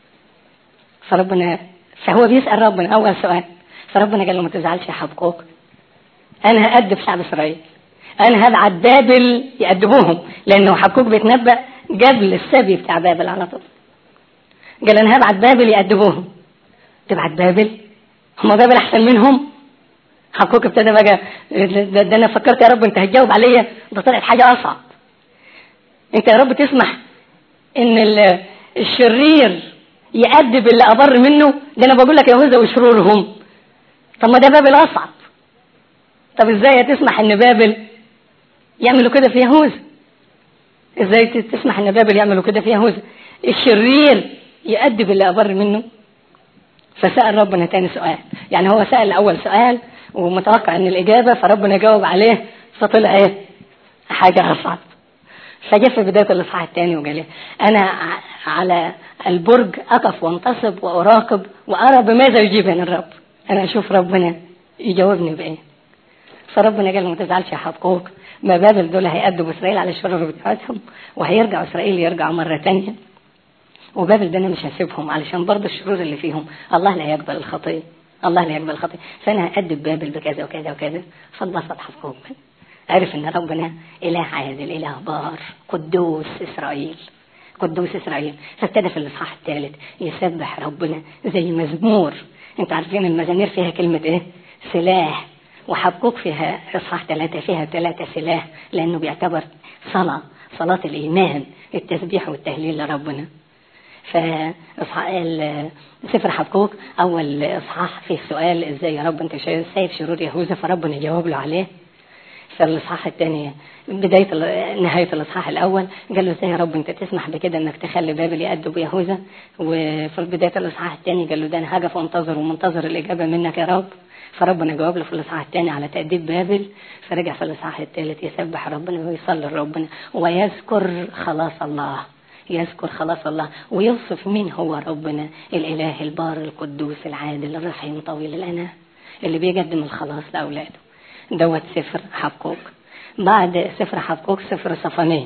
فربنا فهو بيسال ربنا اول سؤال فربنا قال له ما تزعلش يا حبقوك انا هأدب شعب اسرائيل انا هبعت بابل يأدبوهم لانه حبقوك بيتنبأ قبل السبي بتاع بابل على طول قال انا هبعت بابل يأدبوهم تبعت بابل هم بابل احسن منهم حبقوك ابتدى بقى ده, ده انا فكرت يا رب انت هتجاوب عليا ده طلعت حاجه اصعب انت يا رب تسمح ان الشرير يأدب اللي أبر منه ده أنا بقول لك يهوذا وشرورهم طب ما ده بابل أصعب طب إزاي تسمح إن بابل يعملوا كده في يهوذا إزاي تسمح إن بابل يعملوا كده في يهوذا الشرير يأدب اللي أبر منه فسأل ربنا تاني سؤال يعني هو سأل أول سؤال ومتوقع إن الإجابة فربنا جاوب عليه فطلع إيه حاجة أصعب فجاء في بداية الإصحاح الثاني وقال لي أنا على البرج أقف وانتصب وأراقب وأرى بماذا يجيبني الرب أنا أشوف ربنا يجاوبني بإيه فربنا قال له ما تزعلش يا حقوق ما بابل دول هيأدبوا إسرائيل على الشرور بتاعتهم وهيرجعوا إسرائيل يرجعوا مرة تانية وبابل ده أنا مش هسيبهم علشان برضه الشرور اللي فيهم الله لا يقبل الخطية الله لا يقبل الخطية فأنا هأدب بابل بكذا وكذا وكذا فانبسط حقوق عرف ان ربنا اله عادل اله بار قدوس اسرائيل قدوس اسرائيل فابتدى في الاصحاح الثالث يسبح ربنا زي مزمور انتوا عارفين المزامير فيها كلمه ايه سلاح وحبكوك فيها اصحاح ثلاثه فيها ثلاثه سلاح لانه بيعتبر صلاه صلاه الايمان التسبيح والتهليل لربنا سفر حبكوك اول اصحاح فيه سؤال ازاي يا رب انت شايف شرور يهوذا فربنا جاوب له عليه في الاصحاح الثاني بدايه نهايه الاصحاح الاول قال له ازاي يا رب انت تسمح بكده انك تخلي بابل يأدب يهوذا وفي بدايه الاصحاح الثاني قال له ده انا هقف وانتظر ومنتظر الاجابه منك يا رب فربنا جاوب له في الاصحاح الثاني على تأديب بابل فرجع في الاصحاح الثالث يسبح ربنا ويصلي لربنا ويذكر خلاص الله يذكر خلاص الله ويوصف مين هو ربنا الاله البار القدوس العادل الرحيم طويل الاناه اللي بيقدم الخلاص لاولاده دوت سفر حبقوق بعد سفر حبقوق سفر صفانية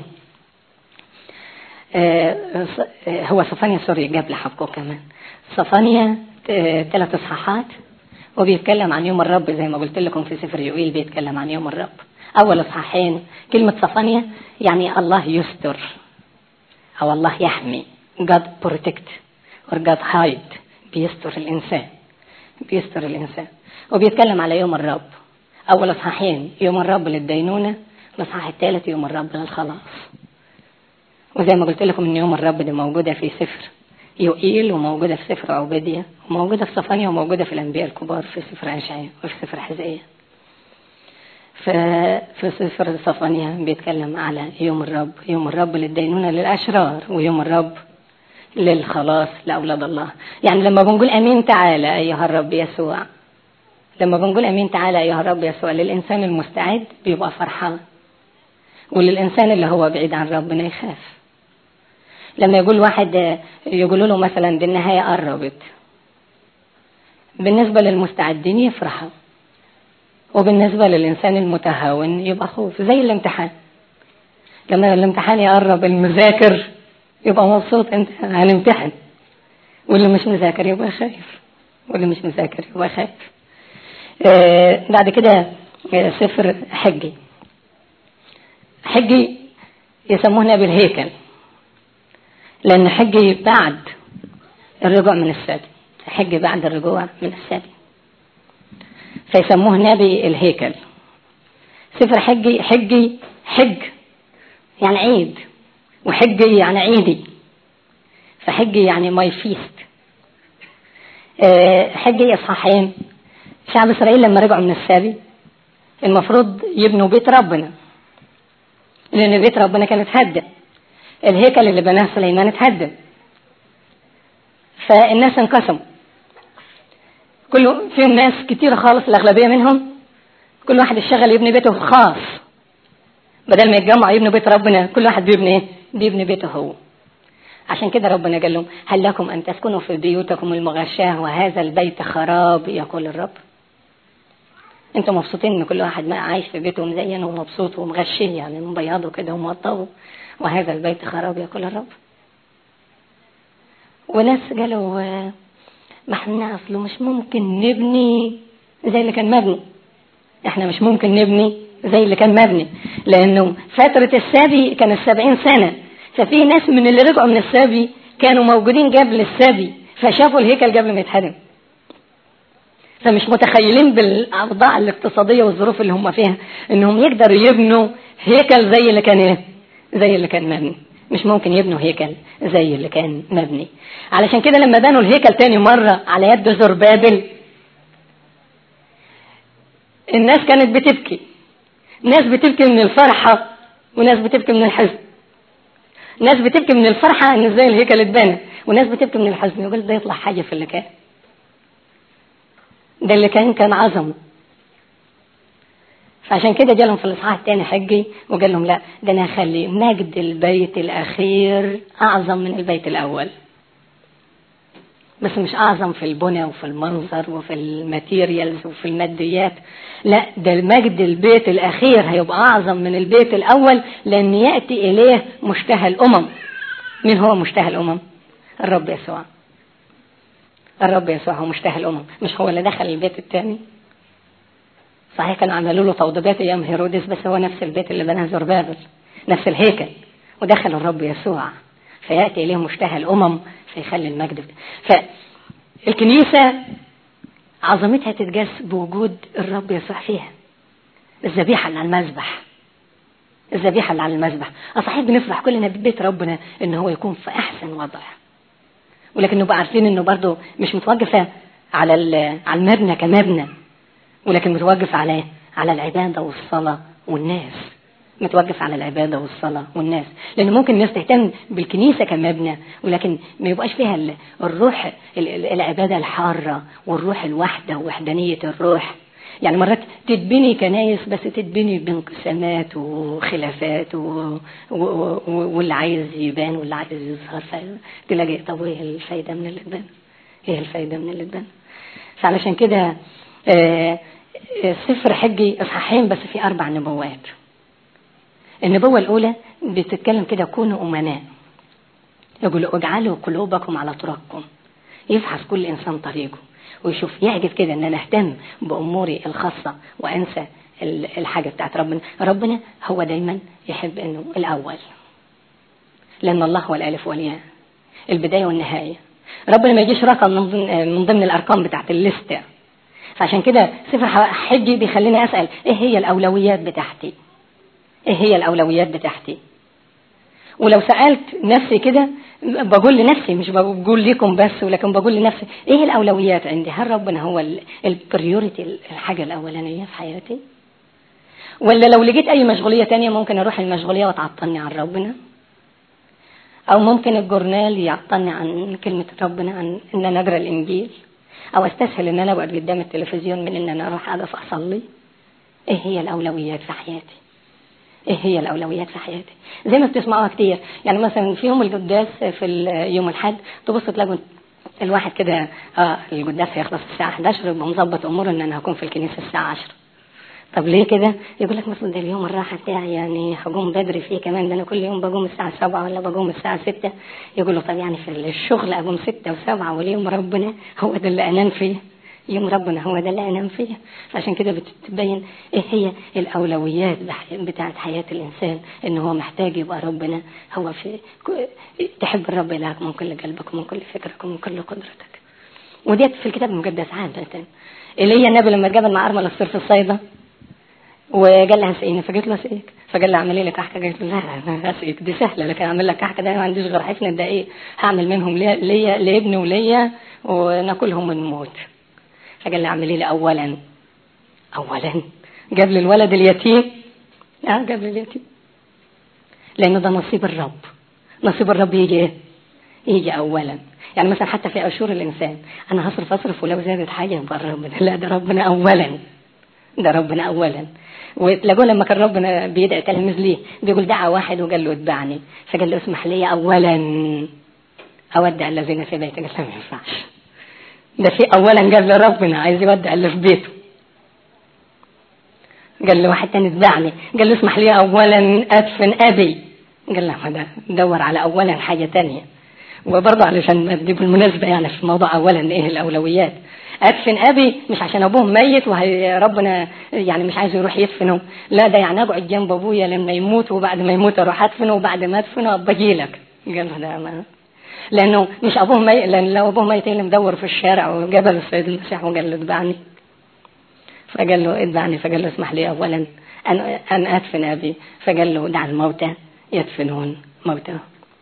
آه هو صفانية سوري قبل حبقوق كمان صفانية ثلاث اصحاحات وبيتكلم عن يوم الرب زي ما قلت لكم في سفر يوئيل بيتكلم عن يوم الرب اول اصحاحين كلمة صفانية يعني الله يستر او الله يحمي God protect or God hide بيستر الانسان بيستر الانسان وبيتكلم على يوم الرب أول إصحاحين يوم الرب للدينونة الإصحاح الثالث يوم الرب للخلاص وزي ما قلت لكم إن يوم الرب دي موجودة في سفر يوئيل وموجودة في سفر عبيدية وموجودة في صفانيا وموجودة في الأنبياء الكبار في سفر أشعياء وفي سفر حزقية في سفر صفانيا بيتكلم على يوم الرب يوم الرب للدينونة للأشرار ويوم الرب للخلاص لأولاد الله يعني لما بنقول أمين تعالى أيها الرب يسوع لما بنقول امين تعالى ايها الرب يسوع للانسان المستعد بيبقى فرحان وللانسان اللي هو بعيد عن ربنا يخاف لما يقول واحد يقولوا له مثلا دي النهايه قربت بالنسبه للمستعدين يفرحوا وبالنسبه للانسان المتهاون يبقى خوف زي الامتحان لما الامتحان يقرب المذاكر يبقى مبسوط انت هنمتحن واللي مش مذاكر يبقى خايف واللي مش مذاكر يبقى خايف آه بعد كده آه سفر حجي حجي يسموه نبي الهيكل لأن حجي بعد الرجوع من السبي حجي بعد الرجوع من السبي فيسموه نبي الهيكل سفر حجي حجي حج يعني عيد وحجي يعني عيدي فحجي يعني ماي فيست آه حجي اصحاحين شعب اسرائيل لما رجعوا من السبي المفروض يبنوا بيت ربنا لان بيت ربنا كان اتهدم الهيكل اللي بناه سليمان اتهدم فالناس انقسموا كل في ناس كتير خالص الاغلبيه منهم كل واحد اشتغل يبني بيته خاص بدل ما يتجمعوا يبنوا بيت ربنا كل واحد بيبني ايه؟ بيبني بيته هو عشان كده ربنا قال لهم هل لكم ان تسكنوا في بيوتكم المغشاه وهذا البيت خراب يقول الرب انتوا مبسوطين ان كل واحد ما عايش في بيته مزين ومبسوط ومغشيه يعني مبيضه كده وموطوه وهذا البيت خراب يقول الرب وناس قالوا ما احنا اصله مش ممكن نبني زي اللي كان مبني احنا مش ممكن نبني زي اللي كان مبني لانه فترة السبي كانت سبعين سنة ففي ناس من اللي رجعوا من السبي كانوا موجودين قبل السبي فشافوا الهيكل قبل ما يتهدم فمش متخيلين بالاوضاع الاقتصاديه والظروف اللي هم فيها انهم يقدروا يبنوا هيكل زي اللي كان ايه زي اللي كان مبني مش ممكن يبنوا هيكل زي اللي كان مبني علشان كده لما بنوا الهيكل تاني مرة على يد زربابل الناس كانت بتبكي ناس بتبكي من الفرحة وناس بتبكي من الحزن ناس بتبكي من الفرحة ان ازاي الهيكل اتبنى وناس بتبكي من الحزن يقول ده يطلع حاجة في اللي كان ده اللي كان كان عظمه فعشان كده جالهم في الاصحاح الثاني حجي وقال لهم لا ده انا هخلي مجد البيت الاخير اعظم من البيت الاول بس مش اعظم في البنى وفي المنظر وفي الماتيريالز وفي الماديات لا ده المجد البيت الاخير هيبقى اعظم من البيت الاول لان ياتي اليه مشتهى الامم مين هو مشتهى الامم الرب يسوع الرب يسوع هو مشتهى الامم مش هو اللي دخل البيت الثاني صحيح كانوا عملوا له توضيبات ايام هيرودس بس هو نفس البيت اللي بناه زربابل نفس الهيكل ودخل الرب يسوع فياتي اليه مشتهى الامم فيخلي المجد فالكنيسه عظمتها تتجس بوجود الرب يسوع فيها الذبيحه اللي على المذبح الذبيحه اللي على المذبح صحيح بنفرح كلنا ببيت ربنا ان هو يكون في احسن وضع ولكن نبقى عارفين انه برضه مش متوقفه على على المبنى كمبنى ولكن متوقف على على العباده والصلاه والناس متوقف على العباده والصلاه والناس لان ممكن الناس تهتم بالكنيسه كمبنى ولكن ما يبقاش فيها الروح العباده الحاره والروح الوحده ووحدانيه الروح يعني مرات تتبني كنايس بس تتبني بانقسامات وخلافات و... و... و... واللي عايز يبان واللي عايز يظهر فتلاقي طب ايه الفايده من اللي تبان؟ ايه الفايده من اللي تبان؟ فعلشان كده آه سفر حجي اصحاحين بس في اربع نبوات النبوه الاولى بتتكلم كده كونوا امناء يقول اجعلوا قلوبكم على طرقكم يفحص كل انسان طريقه ويشوف يعجب كده ان انا اهتم باموري الخاصه وانسى الحاجه بتاعت ربنا ربنا هو دايما يحب انه الاول لان الله هو الالف والياء البدايه والنهايه ربنا ما يجيش رقم من ضمن من ضمن الارقام بتاعت الليسته فعشان كده سفر حجي بيخليني اسال ايه هي الاولويات بتاعتي ايه هي الاولويات بتاعتي ولو سالت نفسي كده بقول لنفسي مش بقول لكم بس ولكن بقول لنفسي ايه الاولويات عندي هل ربنا هو البريوريتي الحاجه الاولانيه في حياتي ولا لو لقيت اي مشغوليه تانية ممكن اروح المشغوليه وتعطلني عن ربنا او ممكن الجورنال يعطلني عن كلمه ربنا عن ان انا اقرا الانجيل او استسهل ان انا اقعد قدام التلفزيون من ان انا اروح اقف اصلي ايه هي الاولويات في حياتي ايه هي الاولويات في حياتي زي ما بتسمعوها كتير يعني مثلا في يوم القداس في يوم الاحد تبص تلاقوا الواحد كده اه القداس هيخلص الساعه 11 يبقى مظبط اموره ان انا هكون في الكنيسه الساعه 10 طب ليه كده؟ يقول لك مثلا ده اليوم الراحة بتاعي يعني هقوم بدري فيه كمان ده أنا كل يوم بقوم الساعة سبعة ولا بقوم الساعة ستة يقول له طب يعني في الشغل أقوم ستة وسبعة واليوم ربنا هو ده اللي أنام فيه يوم ربنا هو ده اللي أنام فيه عشان كده بتبين إيه هي الأولويات بتاعت حياة الإنسان إن هو محتاج يبقى ربنا هو في تحب الرب إلهك من كل قلبك ومن كل فكرك ومن كل قدرتك وديت في الكتاب المقدس عادة إيليا النبي لما اتقابل مع أرمل الصير في الصيدة وقال لها اسقيني فقلت له اسقيك فقال لها اعملي لي كحكه قالت له لا انا اسقيك دي سهله لكن اعمل لك كحكه ده ما عنديش غير حفنه دقيق هعمل منهم ليا لابني وليا وناكلهم ونموت فقال لها اعملي لي اولا اولا جاب لي الولد اليتيم اه جاب لي اليتيم لانه ده نصيب الرب نصيب الرب يجي ايه؟ يجي اولا يعني مثلا حتى في اشهر الانسان انا هصرف اصرف ولو زادت حاجه يبقى ربنا لا ده ربنا اولا ده ربنا اولا وتلاقوه لما كان ربنا بيدعي تلميذ ليه بيقول دعا واحد وقال له اتبعني فقال له اسمح لي اولا اودع الذين في بيتك قال له ما ينفعش ده في اولا قال له ربنا عايز يودع اللي في بيته قال له واحد تاني اتبعني قال له اسمح لي اولا ادفن ابي قال له ده دور على اولا حاجه تانية وبرضه علشان دي بالمناسبه يعني في موضوع اولا ايه الاولويات ادفن ابي مش عشان ابوه ميت وهي ربنا يعني مش عايز يروح يدفنه لا ده يعني اقعد جنب ابويا لما يموت وبعد ما يموت اروح ادفنه وبعد ما ادفنه ابقى اجي لك قال له ده ما لانه مش ابوه ميت لان لو ابوه ميت اللي مدور في الشارع وجبل السيد المسيح وقال له اتبعني فقال له اتبعني فقال له اسمح لي اولا ان ان ادفن ابي فقال له دع الموتى يدفنون موتى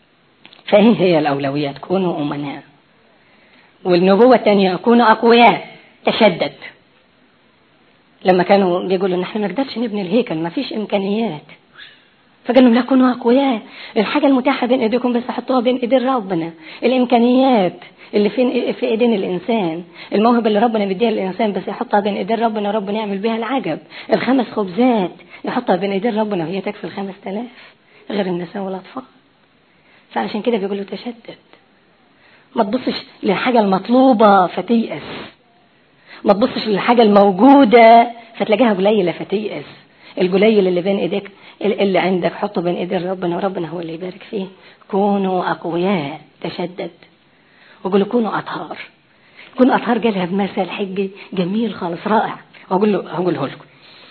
فايه هي الاولويات كونوا امناء والنبوه الثانيه كونوا اقوياء تشدد لما كانوا بيقولوا ان احنا ما نقدرش نبني الهيكل ما فيش امكانيات فقال لهم لا كونوا اقوياء الحاجه المتاحه بين ايديكم بس حطوها بين ايدين ربنا الامكانيات اللي في في ايدين الانسان الموهبه اللي ربنا مديها للانسان بس يحطها بين ايدين ربنا ربنا يعمل بيها العجب الخمس خبزات يحطها بين ايدين ربنا وهي تكفي الخمس تلاف غير النساء والاطفال فعشان كده بيقولوا تشدد ما تبصش للحاجه المطلوبه فتيأس ما تبصش للحاجه الموجوده فتلاقيها قليله فتيأس القليل اللي بين ايديك اللي عندك حطه بين ايدين ربنا وربنا هو اللي يبارك فيه كونوا اقوياء تشدد وقول كونوا اطهار كونوا اطهار جالها بمثل حجي جميل خالص رائع واقول له هقوله لكم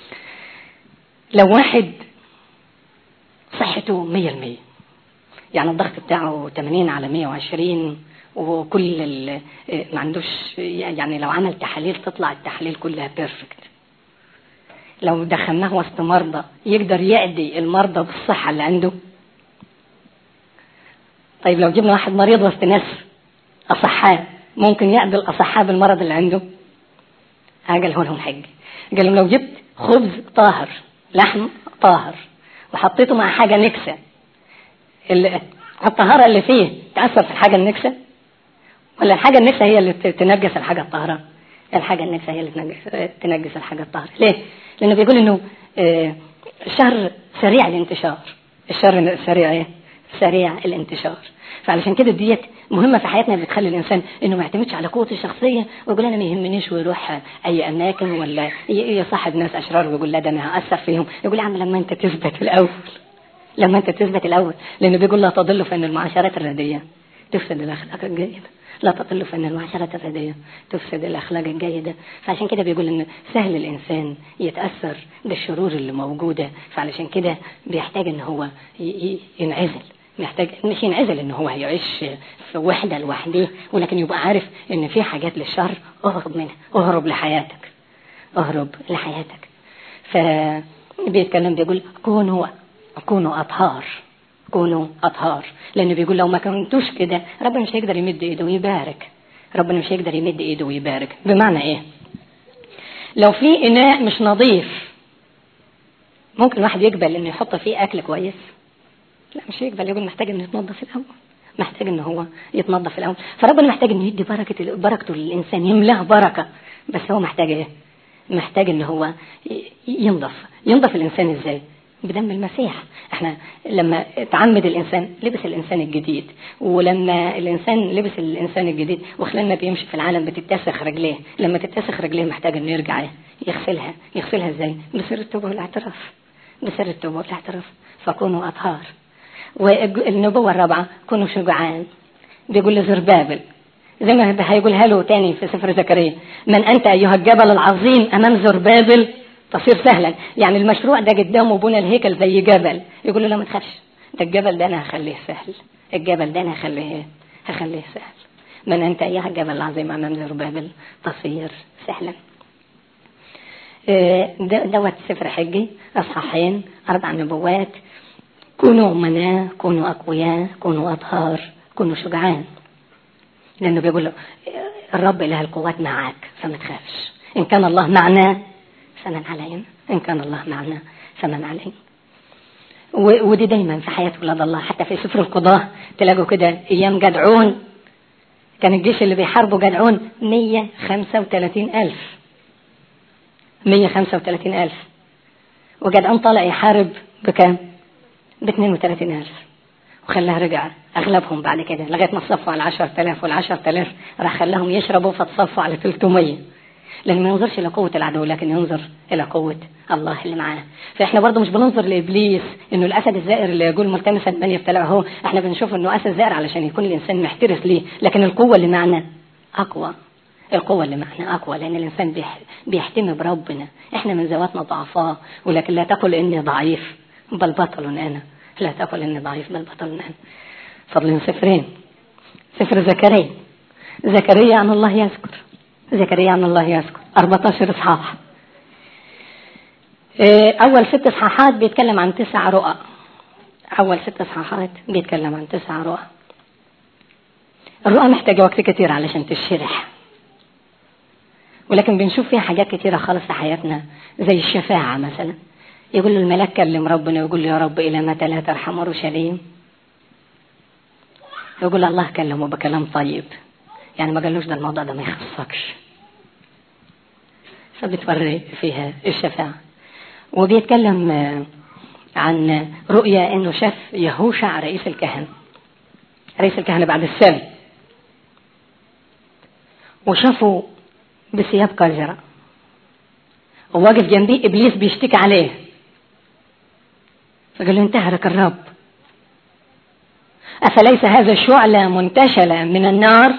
لو واحد صحته مية المية يعني الضغط بتاعه 80 على 120 وكل ما عندوش يعني لو عمل تحاليل تطلع التحاليل كلها بيرفكت لو دخلناه وسط مرضى يقدر يعدي المرضى بالصحة اللي عنده طيب لو جبنا واحد مريض وسط ناس أصحاء ممكن يعدي الأصحاء بالمرض اللي عنده قال هو لهم الحج قال لهم لو جبت خبز طاهر لحم طاهر وحطيته مع حاجة نكسة الطهارة اللي فيه تأثر في الحاجة النكسة ولا الحاجة النكسة هي اللي تنجس الحاجة الطاهرة الحاجة النكسة هي اللي تنجس, تنجس الحاجة الطاهرة ليه؟ لأنه بيقول إنه الشر سريع الانتشار الشر سريع إيه؟ سريع الانتشار فعلشان كده ديت مهمة في حياتنا بتخلي الإنسان إنه ما يعتمدش على قوته الشخصية ويقول أنا ما يهمنيش ويروح أي أماكن ولا يصاحب ناس أشرار ويقول لا ده أنا هأثر فيهم يقول يا عم لما أنت تثبت الأول لما أنت تثبت الأول لأنه بيقول لا تضل فإن المعاشرات الرديئة تفسد الأخلاق الجيدة لا تضل فإن المعاشرات الرديئة تفسد الأخلاق الجيدة فعشان كده بيقول إن سهل الإنسان يتأثر بالشرور اللي موجودة فعلشان كده بيحتاج إن هو ينعزل محتاج مش ينعزل ان هو هيعيش في وحده لوحده ولكن يبقى عارف ان في حاجات للشر اهرب منها اهرب لحياتك اهرب لحياتك فبيتكلم بيقول كونوا كونوا اطهار كونوا اطهار لانه بيقول لو ما كنتوش كده ربنا مش هيقدر يمد ايده ويبارك ربنا مش هيقدر يمد ايده ويبارك بمعنى ايه لو في اناء مش نظيف ممكن واحد يقبل انه يحط فيه اكل كويس لا مش يقبل يقول محتاج انه يتنظف الاول محتاج ان هو يتنظف الاول فربنا محتاج انه يدي بركه بركته للانسان يملاه بركه بس هو محتاج ايه محتاج ان هو ينظف ينظف الانسان ازاي بدم المسيح احنا لما تعمد الانسان لبس الانسان الجديد ولما الانسان لبس الانسان الجديد وخلال ما بيمشي في العالم بتتسخ رجليه لما تتسخ رجليه محتاج انه يرجع يغسلها يغسلها ازاي بسر التوبه والاعتراف بسر التوبه والاعتراف فكونوا اطهار والنبوة الرابعة كونوا شجعان بيقول لزربابل زي ما هيقولها له تاني في سفر زكريا من أنت أيها الجبل العظيم أمام زربابل تصير سهلا يعني المشروع ده قدامه بنى الهيكل زي جبل يقول له لا ما تخافش ده الجبل ده أنا هخليه سهل الجبل ده أنا هخليه هخليه سهل من أنت أيها الجبل العظيم أمام زربابل تصير سهلا دوت سفر حجي أصحاحين أربع نبوات كونوا أمناء كونوا أقوياء كونوا أطهار كونوا شجعان لأنه بيقول له الرب إله القوات معك فما تخافش إن كان الله معنا فمن علينا إن كان الله معنا فمن علينا ودي دايما في حياة ولاد الله حتى في سفر القضاة تلاقوا كده أيام جدعون كان الجيش اللي بيحاربوا جدعون 135 ألف 135 ألف وجدعون طالع يحارب بكام؟ ب 32000 وخلاها رجع اغلبهم بعد كده لغايه ما صفوا على 10000 وال 10000 راح خلاهم يشربوا فتصفوا على 300 لان ما ينظرش الى قوه العدو لكن ينظر الى قوه الله اللي معاه فاحنا برضه مش بننظر لابليس انه الاسد الزائر اللي يقول ملتمسا من يبتلعه هو احنا بنشوف انه اسد زائر علشان يكون الانسان محترس ليه لكن القوه اللي معنا اقوى القوة اللي معنا أقوى لأن الإنسان بيحتمي بربنا إحنا من ذواتنا ضعفاء ولكن لا تقل إني ضعيف بل بطل أنا لا تقل إني ضعيف بل بطل أنا فضل سفرين سفر زكريا زكريا عن الله يذكر زكريا عن الله يذكر 14 إصحاح أول ست إصحاحات بيتكلم عن تسع رؤى أول ست إصحاحات بيتكلم عن تسع رؤى الرؤى محتاجة وقت كتير علشان تشرح ولكن بنشوف فيها حاجات كتيرة خالص في حياتنا زي الشفاعة مثلا يقول له الملاك كلم ربنا ويقول له يا رب إلى متى لا ترحم أورشليم يقول الله كلمه بكلام طيب يعني ما قالوش ده الموضوع ده ما يخصكش فبتوري فيها الشفاعة وبيتكلم عن رؤيا انه شاف يهوشع رئيس الكهنة رئيس الكهنة بعد السبي وشافه بثياب قذرة وواقف جنبيه ابليس بيشتكي عليه فقال له انتهرك الرب افليس هذا شعلة منتشلة من النار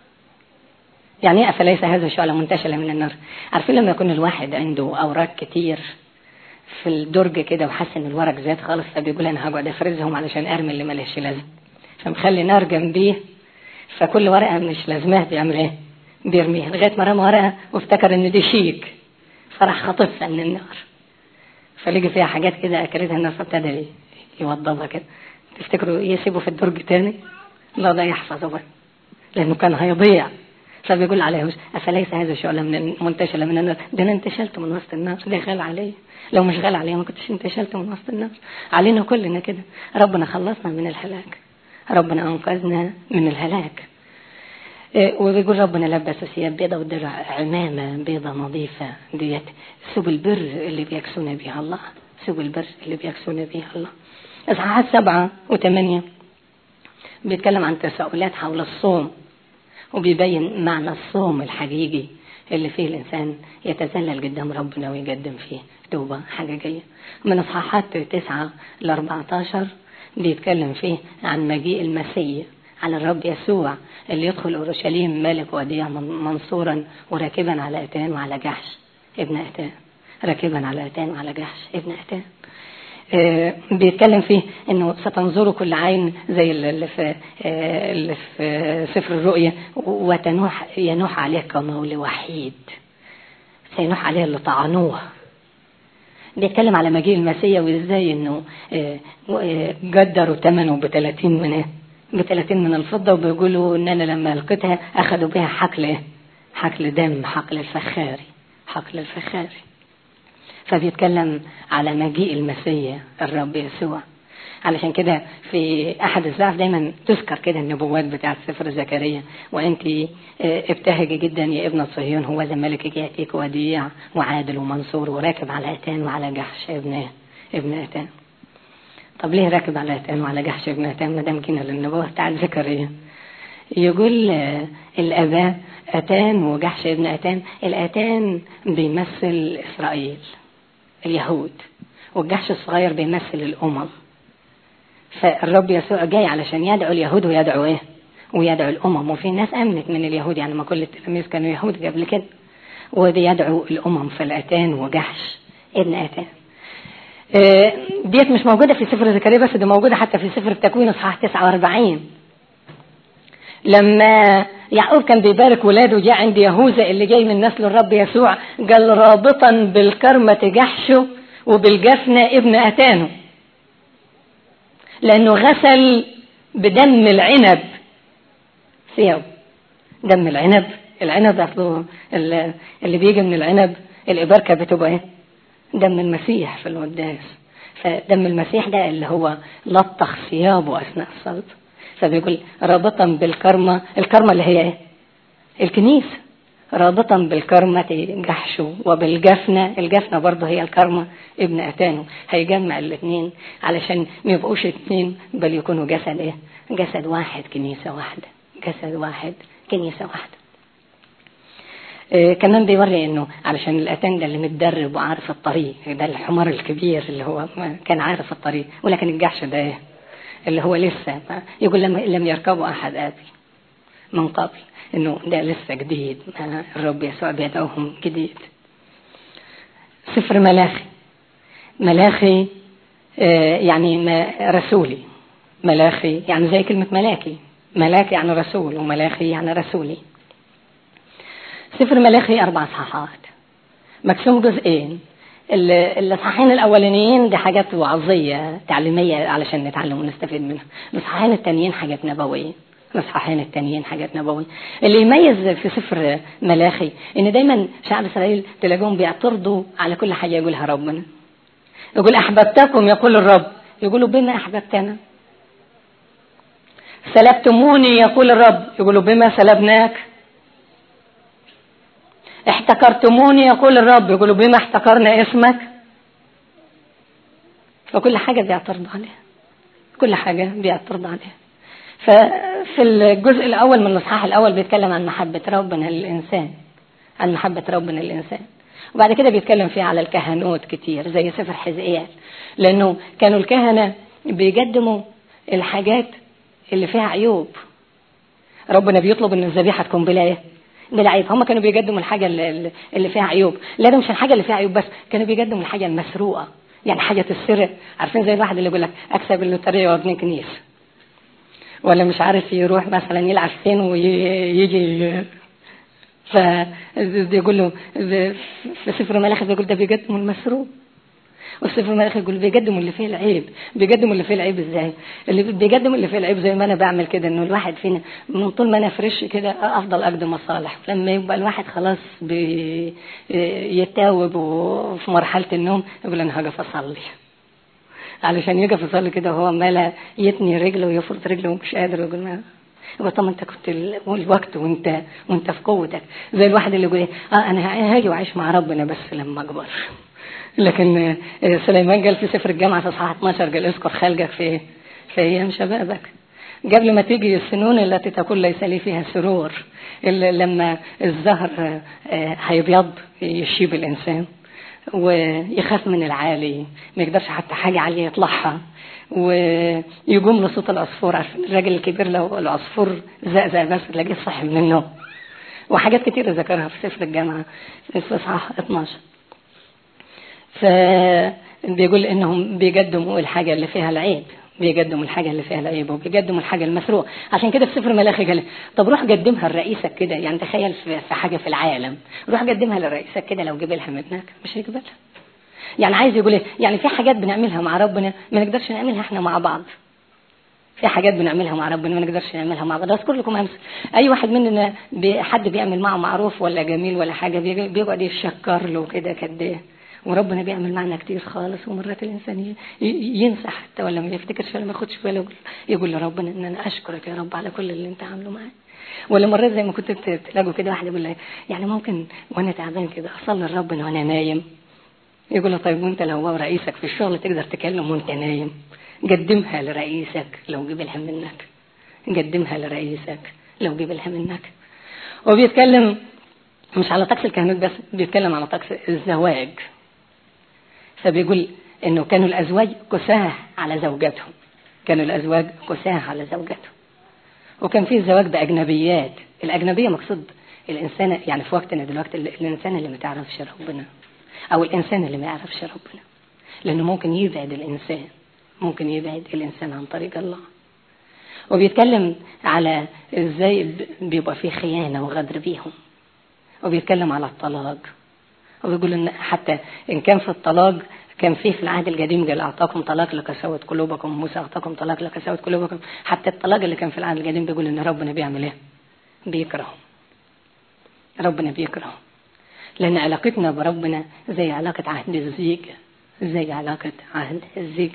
يعني ايه افليس هذا شعلة منتشلة من النار عارفين لما يكون الواحد عنده اوراق كتير في الدرج كده وحاسس ان الورق زاد خالص فبيقول انا هقعد افرزهم علشان ارمي اللي مالهش لازم فمخلي نار جنبيه فكل ورقه مش لازماه بيعمل ايه؟ بيرميها لغايه ما رمى ورقه وافتكر ان دي شيك فراح خاطفها من النار فلقي فيها حاجات كده اكلتها النار فابتدى يوضبها كده تفتكروا يسيبه في الدرج تاني؟ لا ده يحفظه بقى لانه كان هيضيع فبيقول عليه افليس هذا شعله من منتشله من النار ده انا انتشلت من وسط النار ده غال عليه لو مش غال عليه ما كنتش انتشلت من وسط النار علينا كلنا كده ربنا خلصنا من الهلاك ربنا انقذنا من الهلاك وبيقول ربنا لبس ثياب بيضة ودرع عمامة بيضة نظيفة ديت سب البر اللي بيكسونا بها الله سب البر اللي بيكسونا بها الله اصحاحات سبعة وثمانية بيتكلم عن تساؤلات حول الصوم وبيبين معنى الصوم الحقيقي اللي فيه الإنسان يتذلل قدام ربنا ويقدم فيه توبة حقيقية من إصحاحات تسعة ل 14 بيتكلم فيه عن مجيء المسيح على الرب يسوع اللي يدخل أورشليم ملك وديع منصورا وراكبا على أتان وعلى جحش ابن أتان راكبا على أتان وعلى جحش ابن أتان آه بيتكلم فيه انه ستنظروا كل عين زي اللي في آه اللي في سفر الرؤيا وتنوح ينوح عليه كمول وحيد سينوح عليه اللي طعنوه بيتكلم على مجيء المسيح وازاي انه آه قدروا ثمنه ب 30 من ب 30 من الفضه وبيقولوا ان انا لما لقيتها اخذوا بها حقل حقل دم حقل الفخاري حقل الفخاري فبيتكلم على مجيء المسيح الرب يسوع علشان كده في احد الزعف دايما تذكر كده النبوات بتاعت سفر زكريا وانت ابتهجي جدا يا ابنة صهيون هو ذا ملكك ياتيك وديع وعادل ومنصور وراكب على اتان وعلى جحش ابن ابن اتان طب ليه راكب على اتان وعلى جحش ابن اتان ما دام كنا للنبوه بتاعت زكريا يقول الاباء اتان وجحش ابن اتان الاتان بيمثل اسرائيل اليهود والجحش الصغير بيمثل الأمم فالرب يسوع جاي علشان يدعو اليهود ويدعو ايه ويدعو الأمم وفي ناس آمنت من اليهود يعني ما كل التلاميذ كانوا يهود قبل كده وبيدعو الأمم فالأتان وجحش ابن أتان ديت مش موجودة في سفر زكريا بس دي موجودة حتى في سفر التكوين اصحاح 49 لما يعقوب كان بيبارك ولاده جاء عند يهوذا اللي جاي من نسل الرب يسوع قال رابطا بالكرمة جحشه وبالجفنة ابن أتانه لأنه غسل بدم العنب ثياب دم العنب العنب أصله اللي بيجي من العنب الإبركة بتبقى إيه؟ دم المسيح في القداس فدم المسيح ده اللي هو لطخ ثيابه أثناء الصلب فبيقول رابطا بالكرمة الكرمة اللي هي ايه الكنيسة رابطا بالكرمة جحشه وبالجفنة الجفنة برضه هي الكرمة ابن أتانه هيجمع الاثنين علشان ما يبقوش اثنين بل يكونوا جسد ايه جسد واحد كنيسة واحدة جسد واحد كنيسة واحدة إيه كمان بيوري انه علشان الاتان ده اللي متدرب وعارف الطريق ده الحمار الكبير اللي هو كان عارف الطريق ولكن الجحش ده ايه اللي هو لسه يقول لم لم يركبوا احد ابي من قبل انه ده لسه جديد الرب يسوع بيدعوهم جديد سفر ملاخي ملاخي آه يعني ما رسولي ملاخي يعني زي كلمة ملاكي ملاكي يعني رسول وملاخي يعني رسولي سفر ملاخي أربع صحاحات مقسوم جزئين الاصحاحين الاولانيين دي حاجات وعظيه تعليميه علشان نتعلم ونستفيد منها الاصحاحين التانيين حاجات نبويه الاصحاحين التانيين حاجات نبوية اللي يميز في سفر ملاخي ان دايما شعب اسرائيل تلاقيهم بيعترضوا على كل حاجة يقولها ربنا يقول احببتكم يقول الرب يقولوا بما احببتنا سلبتموني يقول الرب يقولوا بما سلبناك احتكرتموني يقول الرب يقولوا بما احتكرنا اسمك فكل حاجة بيعترضوا عليها كل حاجة بيعترضوا عليها ففي الجزء الأول من الإصحاح الأول بيتكلم عن محبة ربنا للإنسان عن محبة ربنا للإنسان وبعد كده بيتكلم فيه على الكهنوت كتير زي سفر حزقيال لأنه كانوا الكهنة بيقدموا الحاجات اللي فيها عيوب ربنا بيطلب ان الذبيحه تكون بلا ايه؟ بلا عيب هم كانوا بيقدموا الحاجه اللي, اللي فيها عيوب لا ده مش الحاجه اللي فيها عيوب بس كانوا بيقدموا الحاجه المسروقه يعني حاجه السر عارفين زي الواحد اللي يقول لك اكسب اللوتريه وابني كنيسه ولا مش عارف يروح مثلا يلعب فين ويجي ف بيقول له في سفر ملاخي بيقول ده بيقدموا المسروق والسفر الملائكه يقول بيقدموا اللي فيه العيب بيقدموا اللي فيه العيب ازاي اللي بيقدموا اللي فيه العيب زي ما انا بعمل كده انه الواحد فينا من طول ما انا فريش كده افضل اقدم مصالح لما يبقى الواحد خلاص بيتاوب وفي مرحله النوم يقول انا هقف اصلي علشان يقف يصلي كده وهو عمال يتني رجله ويفرط رجله ومش قادر يقول ما يبقى طب انت كنت الوقت وانت وانت في قوتك زي الواحد اللي يقول اه انا هاجي واعيش مع ربنا بس لما اكبر لكن سليمان قال في سفر الجامعة في اصحاح 12 قال اذكر خلقك في في ايام شبابك قبل ما تيجي السنون التي تقول ليس لي فيها سرور إلا لما الزهر هيبيض يشيب الانسان ويخاف من العالي ما يقدرش حتى حاجة عالية يطلعها ويقوم له صوت العصفور عارفين الراجل الكبير لو العصفور زقزق بس تلاقيه صحي من النوم وحاجات كتيرة ذكرها في سفر الجامعة في اصحاح 12 فبيقول انهم بيقدموا الحاجه اللي فيها العيب بيقدموا الحاجه اللي فيها العيب وبيقدموا الحاجه المسروقه عشان كده في سفر ملاخي قال طب روح قدمها لرئيسك كده يعني تخيل في حاجه في العالم روح قدمها لرئيسك كده لو جبلها منك مش هيقبلها يعني عايز يقول ايه يعني في حاجات بنعملها مع ربنا ما نقدرش نعملها احنا مع بعض في حاجات بنعملها مع ربنا ما نقدرش نعملها مع بعض اذكر لكم امس اي واحد مننا حد بيعمل معه معروف ولا جميل ولا حاجه بيقعد يشكر له كده كده وربنا بيعمل معنا كتير خالص ومرات الانسان ينسى حتى ولا ما يفتكرش ولا ما ياخدش باله يقول لربنا ان انا اشكرك يا رب على كل اللي انت عامله معايا ولا مرات زي ما كنت تلاقوا كده واحد يقول لي يعني ممكن وانا تعبان كده اصلي لربنا وانا نايم يقول له طيب وانت لو هو رئيسك في الشغل تقدر تكلم وانت نايم قدمها لرئيسك لو جبلها منك قدمها لرئيسك لو جبلها منك وبيتكلم مش على طقس الكهنوت بس بيتكلم على طقس الزواج فبيقول انه كانوا الازواج كساه على زوجاتهم كانوا الازواج كساه على زوجاتهم وكان في الزواج باجنبيات الاجنبيه مقصود الانسان يعني في وقتنا دلوقتي الانسان اللي ما تعرفش ربنا او الانسان اللي ما يعرفش ربنا لانه ممكن يبعد الانسان ممكن يبعد الانسان عن طريق الله وبيتكلم على ازاي بيبقى في خيانه وغدر بيهم وبيتكلم على الطلاق وبيقول ان حتى ان كان في الطلاق كان فيه في العهد القديم قال اعطاكم طلاق لكسوة قلوبكم موسى اعطاكم طلاق لكسوة قلوبكم حتى الطلاق اللي كان في العهد القديم بيقول ان ربنا بيعمل ايه؟ بيكره ربنا بيكره لان علاقتنا بربنا زي علاقة عهد الزيج زي علاقة عهد الزيج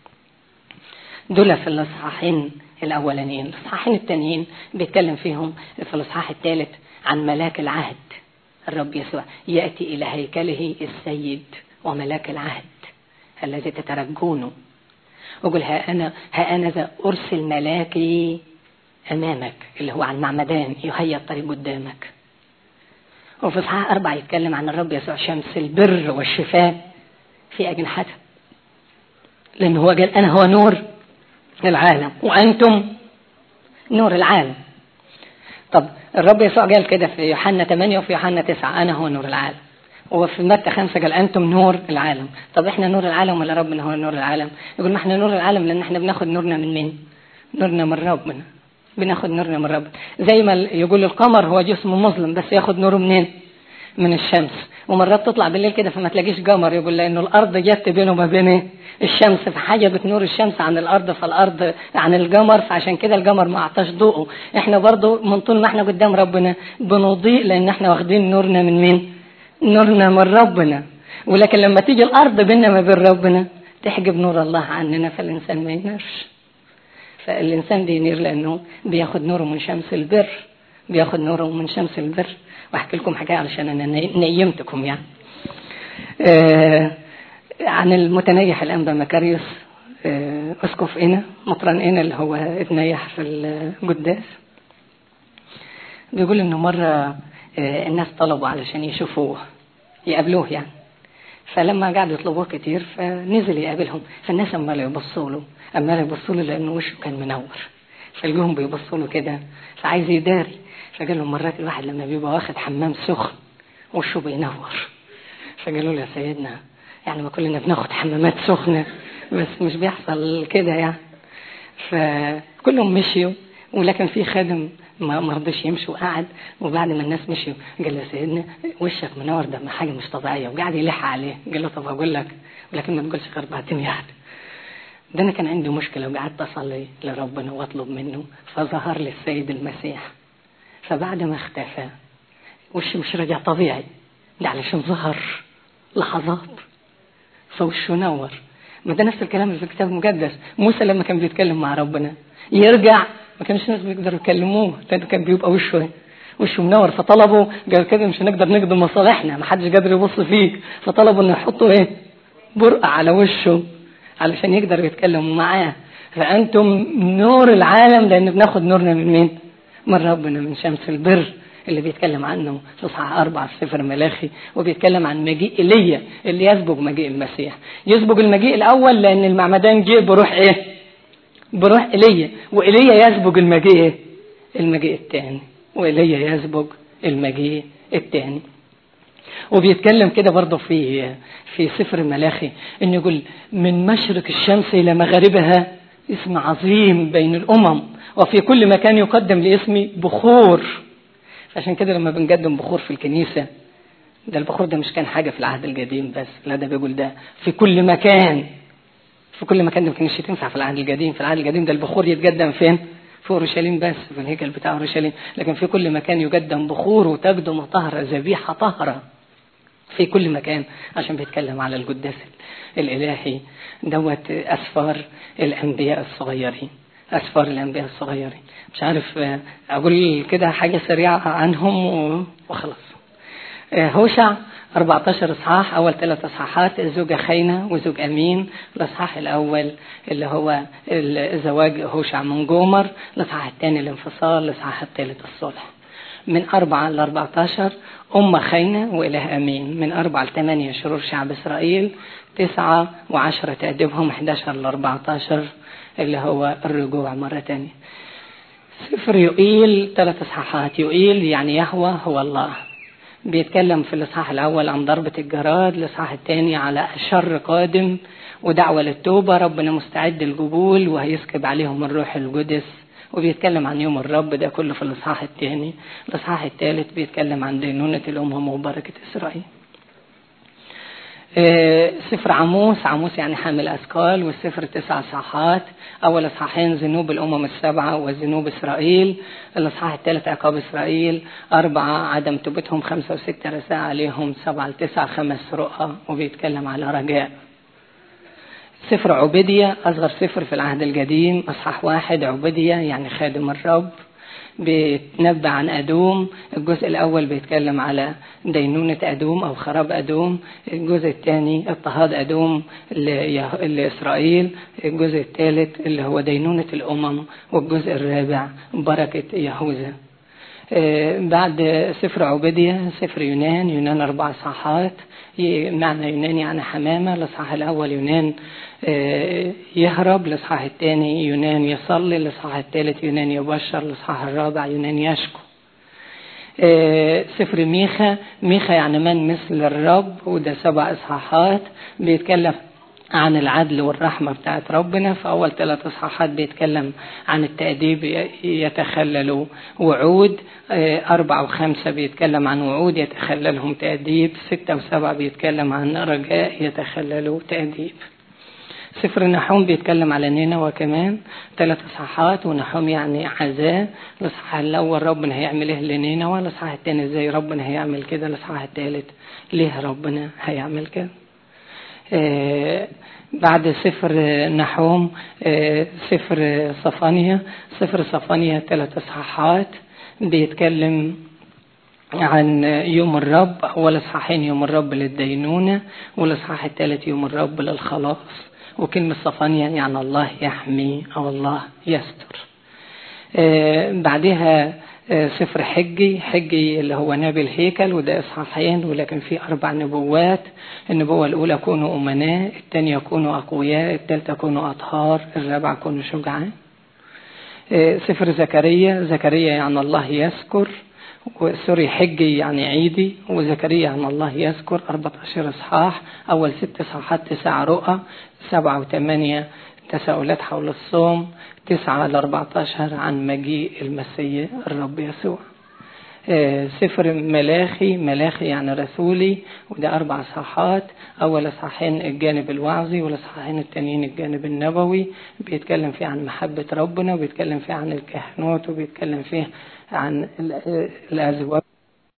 دول في الاصحاحين الاولانيين الاصحاحين التانيين بيتكلم فيهم في الاصحاح الثالث عن ملاك العهد الرب يسوع يأتي إلى هيكله السيد وملاك العهد الذي تترجونه وقل ها أنا ها أنا ذا أرسل ملاكي أمامك اللي هو عن معمدان يهيئ الطريق قدامك وفي إصحاح أربعة يتكلم عن الرب يسوع شمس البر والشفاء في أجنحته لأن هو قال أنا هو نور العالم وأنتم نور العالم طب الرب يسوع قال كده في يوحنا 8 وفي يوحنا 9 انا هو نور العالم وفي متى 5 قال انتم نور العالم طب احنا نور العالم ولا ربنا هو نور العالم يقول ما احنا نور العالم لان احنا بناخد نورنا من مين نورنا من ربنا بناخد نورنا من ربنا زي ما يقول القمر هو جسم مظلم بس ياخد نوره منين من الشمس ومرات تطلع بالليل كده فما تلاقيش قمر يقول لانه الارض جت بينه وما بين الشمس فحاجه بتنور الشمس عن الارض فالارض عن القمر فعشان كده القمر ما اعطاش ضوءه احنا برضو من طول ما احنا قدام ربنا بنضيء لان احنا واخدين نورنا من مين نورنا من ربنا ولكن لما تيجي الارض بيننا ما بين ربنا تحجب نور الله عننا فالانسان ما ينيرش فالانسان بينير لانه بياخد نوره من شمس البر بياخد نوره من شمس البر واحكي لكم حكايه علشان انا نيمتكم يعني آه عن المتنيح الانبا مكاريوس آه اسقف انا مطران انا اللي هو اتنيح في القداس بيقول انه مره آه الناس طلبوا علشان يشوفوه يقابلوه يعني فلما قعدوا يطلبوه كتير فنزل يقابلهم فالناس عمالة يبصوا له عمالة يبصوا له لأنه وشه كان منور فالجهم بيبصوا له كده فعايز يداري فقال له مرات الواحد لما بيبقى واخد حمام سخن وشه بينور فقالوا له يا سيدنا يعني ما كلنا بناخد حمامات سخنة بس مش بيحصل كده يعني فكلهم مشيوا ولكن في خادم ما مرضيش يمشي وقعد وبعد ما الناس مشيوا قال له يا سيدنا وشك منور ده حاجه مش طبيعيه وقعد يلح عليه قال له طب اقول لك ولكن ما تقولش غير بعدين يعني ده انا كان عندي مشكله وقعدت اصلي لربنا واطلب منه فظهر لي السيد المسيح فبعد ما اختفى وشي مش رجع طبيعي ده علشان ظهر لحظات فوشه نور ما ده نفس الكلام اللي في الكتاب المقدس موسى لما كان بيتكلم مع ربنا يرجع ما كانش الناس بيقدروا يكلموه لانه كان بيبقى وشه وشه منور فطلبوا قال كده مش هنقدر نقدم مصالحنا ما حدش قادر يبص فيك فطلبوا انه يحطوا ايه برقع على وشه علشان يقدروا يتكلموا معاه فانتم نور العالم لان بناخد نورنا من مين؟ من ربنا من شمس البر اللي بيتكلم عنه في اصحاح أربعة في سفر ملاخي وبيتكلم عن مجيء ايليا اللي يسبق مجيء المسيح يسبق المجيء الاول لان المعمدان جه بروح ايه؟ بروح ايليا وايليا يسبق المجيء المجيء الثاني وايليا يسبق المجيء الثاني وبيتكلم كده برضه في في سفر ملاخي انه يقول من مشرق الشمس الى مغاربها اسم عظيم بين الامم وفي كل مكان يقدم لاسمي بخور عشان كده لما بنقدم بخور في الكنيسه ده البخور ده مش كان حاجه في العهد القديم بس لا ده بيقول ده في كل مكان في كل مكان ده ما كانش تنفع في العهد القديم في العهد القديم ده البخور يتقدم فين في اورشليم بس في الهيكل بتاع اورشليم لكن في كل مكان يقدم بخور وتقدم طهره ذبيحه طهره في كل مكان عشان بيتكلم على القداس الالهي دوت اسفار الانبياء الصغيرين اسفار الانبياء الصغيرين مش عارف اقول كده حاجه سريعه عنهم وخلاص هوشع 14 اصحاح اول ثلاث اصحاحات زوجة خاينة وزوج امين الاصحاح الاول اللي هو الزواج هوشع من جومر الاصحاح الثاني الانفصال الاصحاح الثالث الصلح من أربعة ل 14 أمة خاينة وإله أمين من أربعة ل 8 شرور شعب إسرائيل تسعة وعشرة تأدبهم 11 ل 14 اللي هو الرجوع مرة تانية سفر يقيل ثلاث إصحاحات يقيل يعني يهوى هو الله بيتكلم في الإصحاح الأول عن ضربة الجراد الإصحاح الثاني على شر قادم ودعوة للتوبة ربنا مستعد القبول وهيسكب عليهم الروح القدس وبيتكلم عن يوم الرب ده كله في الإصحاح الثاني الإصحاح الثالث بيتكلم عن دينونة الأمم وبركة إسرائيل سفر عموس عموس يعني حامل أثقال والسفر تسع صحات أول إصحاحين ذنوب الأمم السبعة وذنوب إسرائيل الإصحاح الثالث عقاب إسرائيل أربعة عدم توبتهم خمسة وستة رساء عليهم سبعة لتسعة خمس رؤى وبيتكلم على رجاء سفر عبيدية أصغر سفر في العهد القديم أصحاح واحد عبيدية يعني خادم الرب بيتنبأ عن أدوم الجزء الأول بيتكلم على دينونة أدوم أو خراب أدوم الجزء الثاني اضطهاد أدوم لإسرائيل الجزء الثالث اللي هو دينونة الأمم والجزء الرابع بركة يهوذا بعد سفر عبيدية سفر يونان يونان أربع صحات معنى يونان يعني حمامة الإصحاح الأول يونان يهرب الإصحاح الثاني يونان يصلي الإصحاح الثالث يونان يبشر الإصحاح الرابع يونان يشكو سفر ميخا ميخا يعني من مثل الرب وده سبع إصحاحات بيتكلم عن العدل والرحمة بتاعت ربنا في أول ثلاث إصحاحات بيتكلم عن التأديب يتخلل وعود أربعة وخمسة بيتكلم عن وعود يتخللهم تأديب ستة وسبعة بيتكلم عن رجاء يتخلل تأديب سفر النحوم بيتكلم على نينوى كمان ثلاث اصحاحات ونحوم يعني عزاء الاصحاح الاول ربنا هيعمل ايه لنينوى الاصحاح الثاني ازاي ربنا هيعمل كده الاصحاح الثالث ليه ربنا هيعمل كده آه بعد سفر نحوم آه سفر صفانيا سفر صفانيا ثلاث اصحاحات بيتكلم عن يوم الرب أول إصحاحين يوم الرب للدينونة والإصحاح الثالث يوم الرب للخلاص وكلمة صفانيا يعني الله يحمي أو الله يستر آه بعدها آه سفر حجي حجي اللي هو نبي الهيكل وده إصحاحين ولكن فيه أربع نبوات النبوة الأولى كونوا أمناء الثانية كونوا أقوياء الثالثة كونوا أطهار الرابعة كونوا شجعان آه سفر زكريا زكريا يعني الله يذكر سوري حجي يعني عيدي وزكريا يعني الله يذكر 14 إصحاح أول ست إصحاحات تسع رؤى سبعة وثمانية تساؤلات حول الصوم تسعة ل 14 عن مجيء المسيح الرب يسوع سفر ملاخي ملاخي يعني رسولي وده أربع صحات أول إصحاحين الجانب الوعظي والإصحاحين التانيين الجانب النبوي بيتكلم فيه عن محبة ربنا وبيتكلم فيه عن الكهنوت وبيتكلم فيه عن الأزواج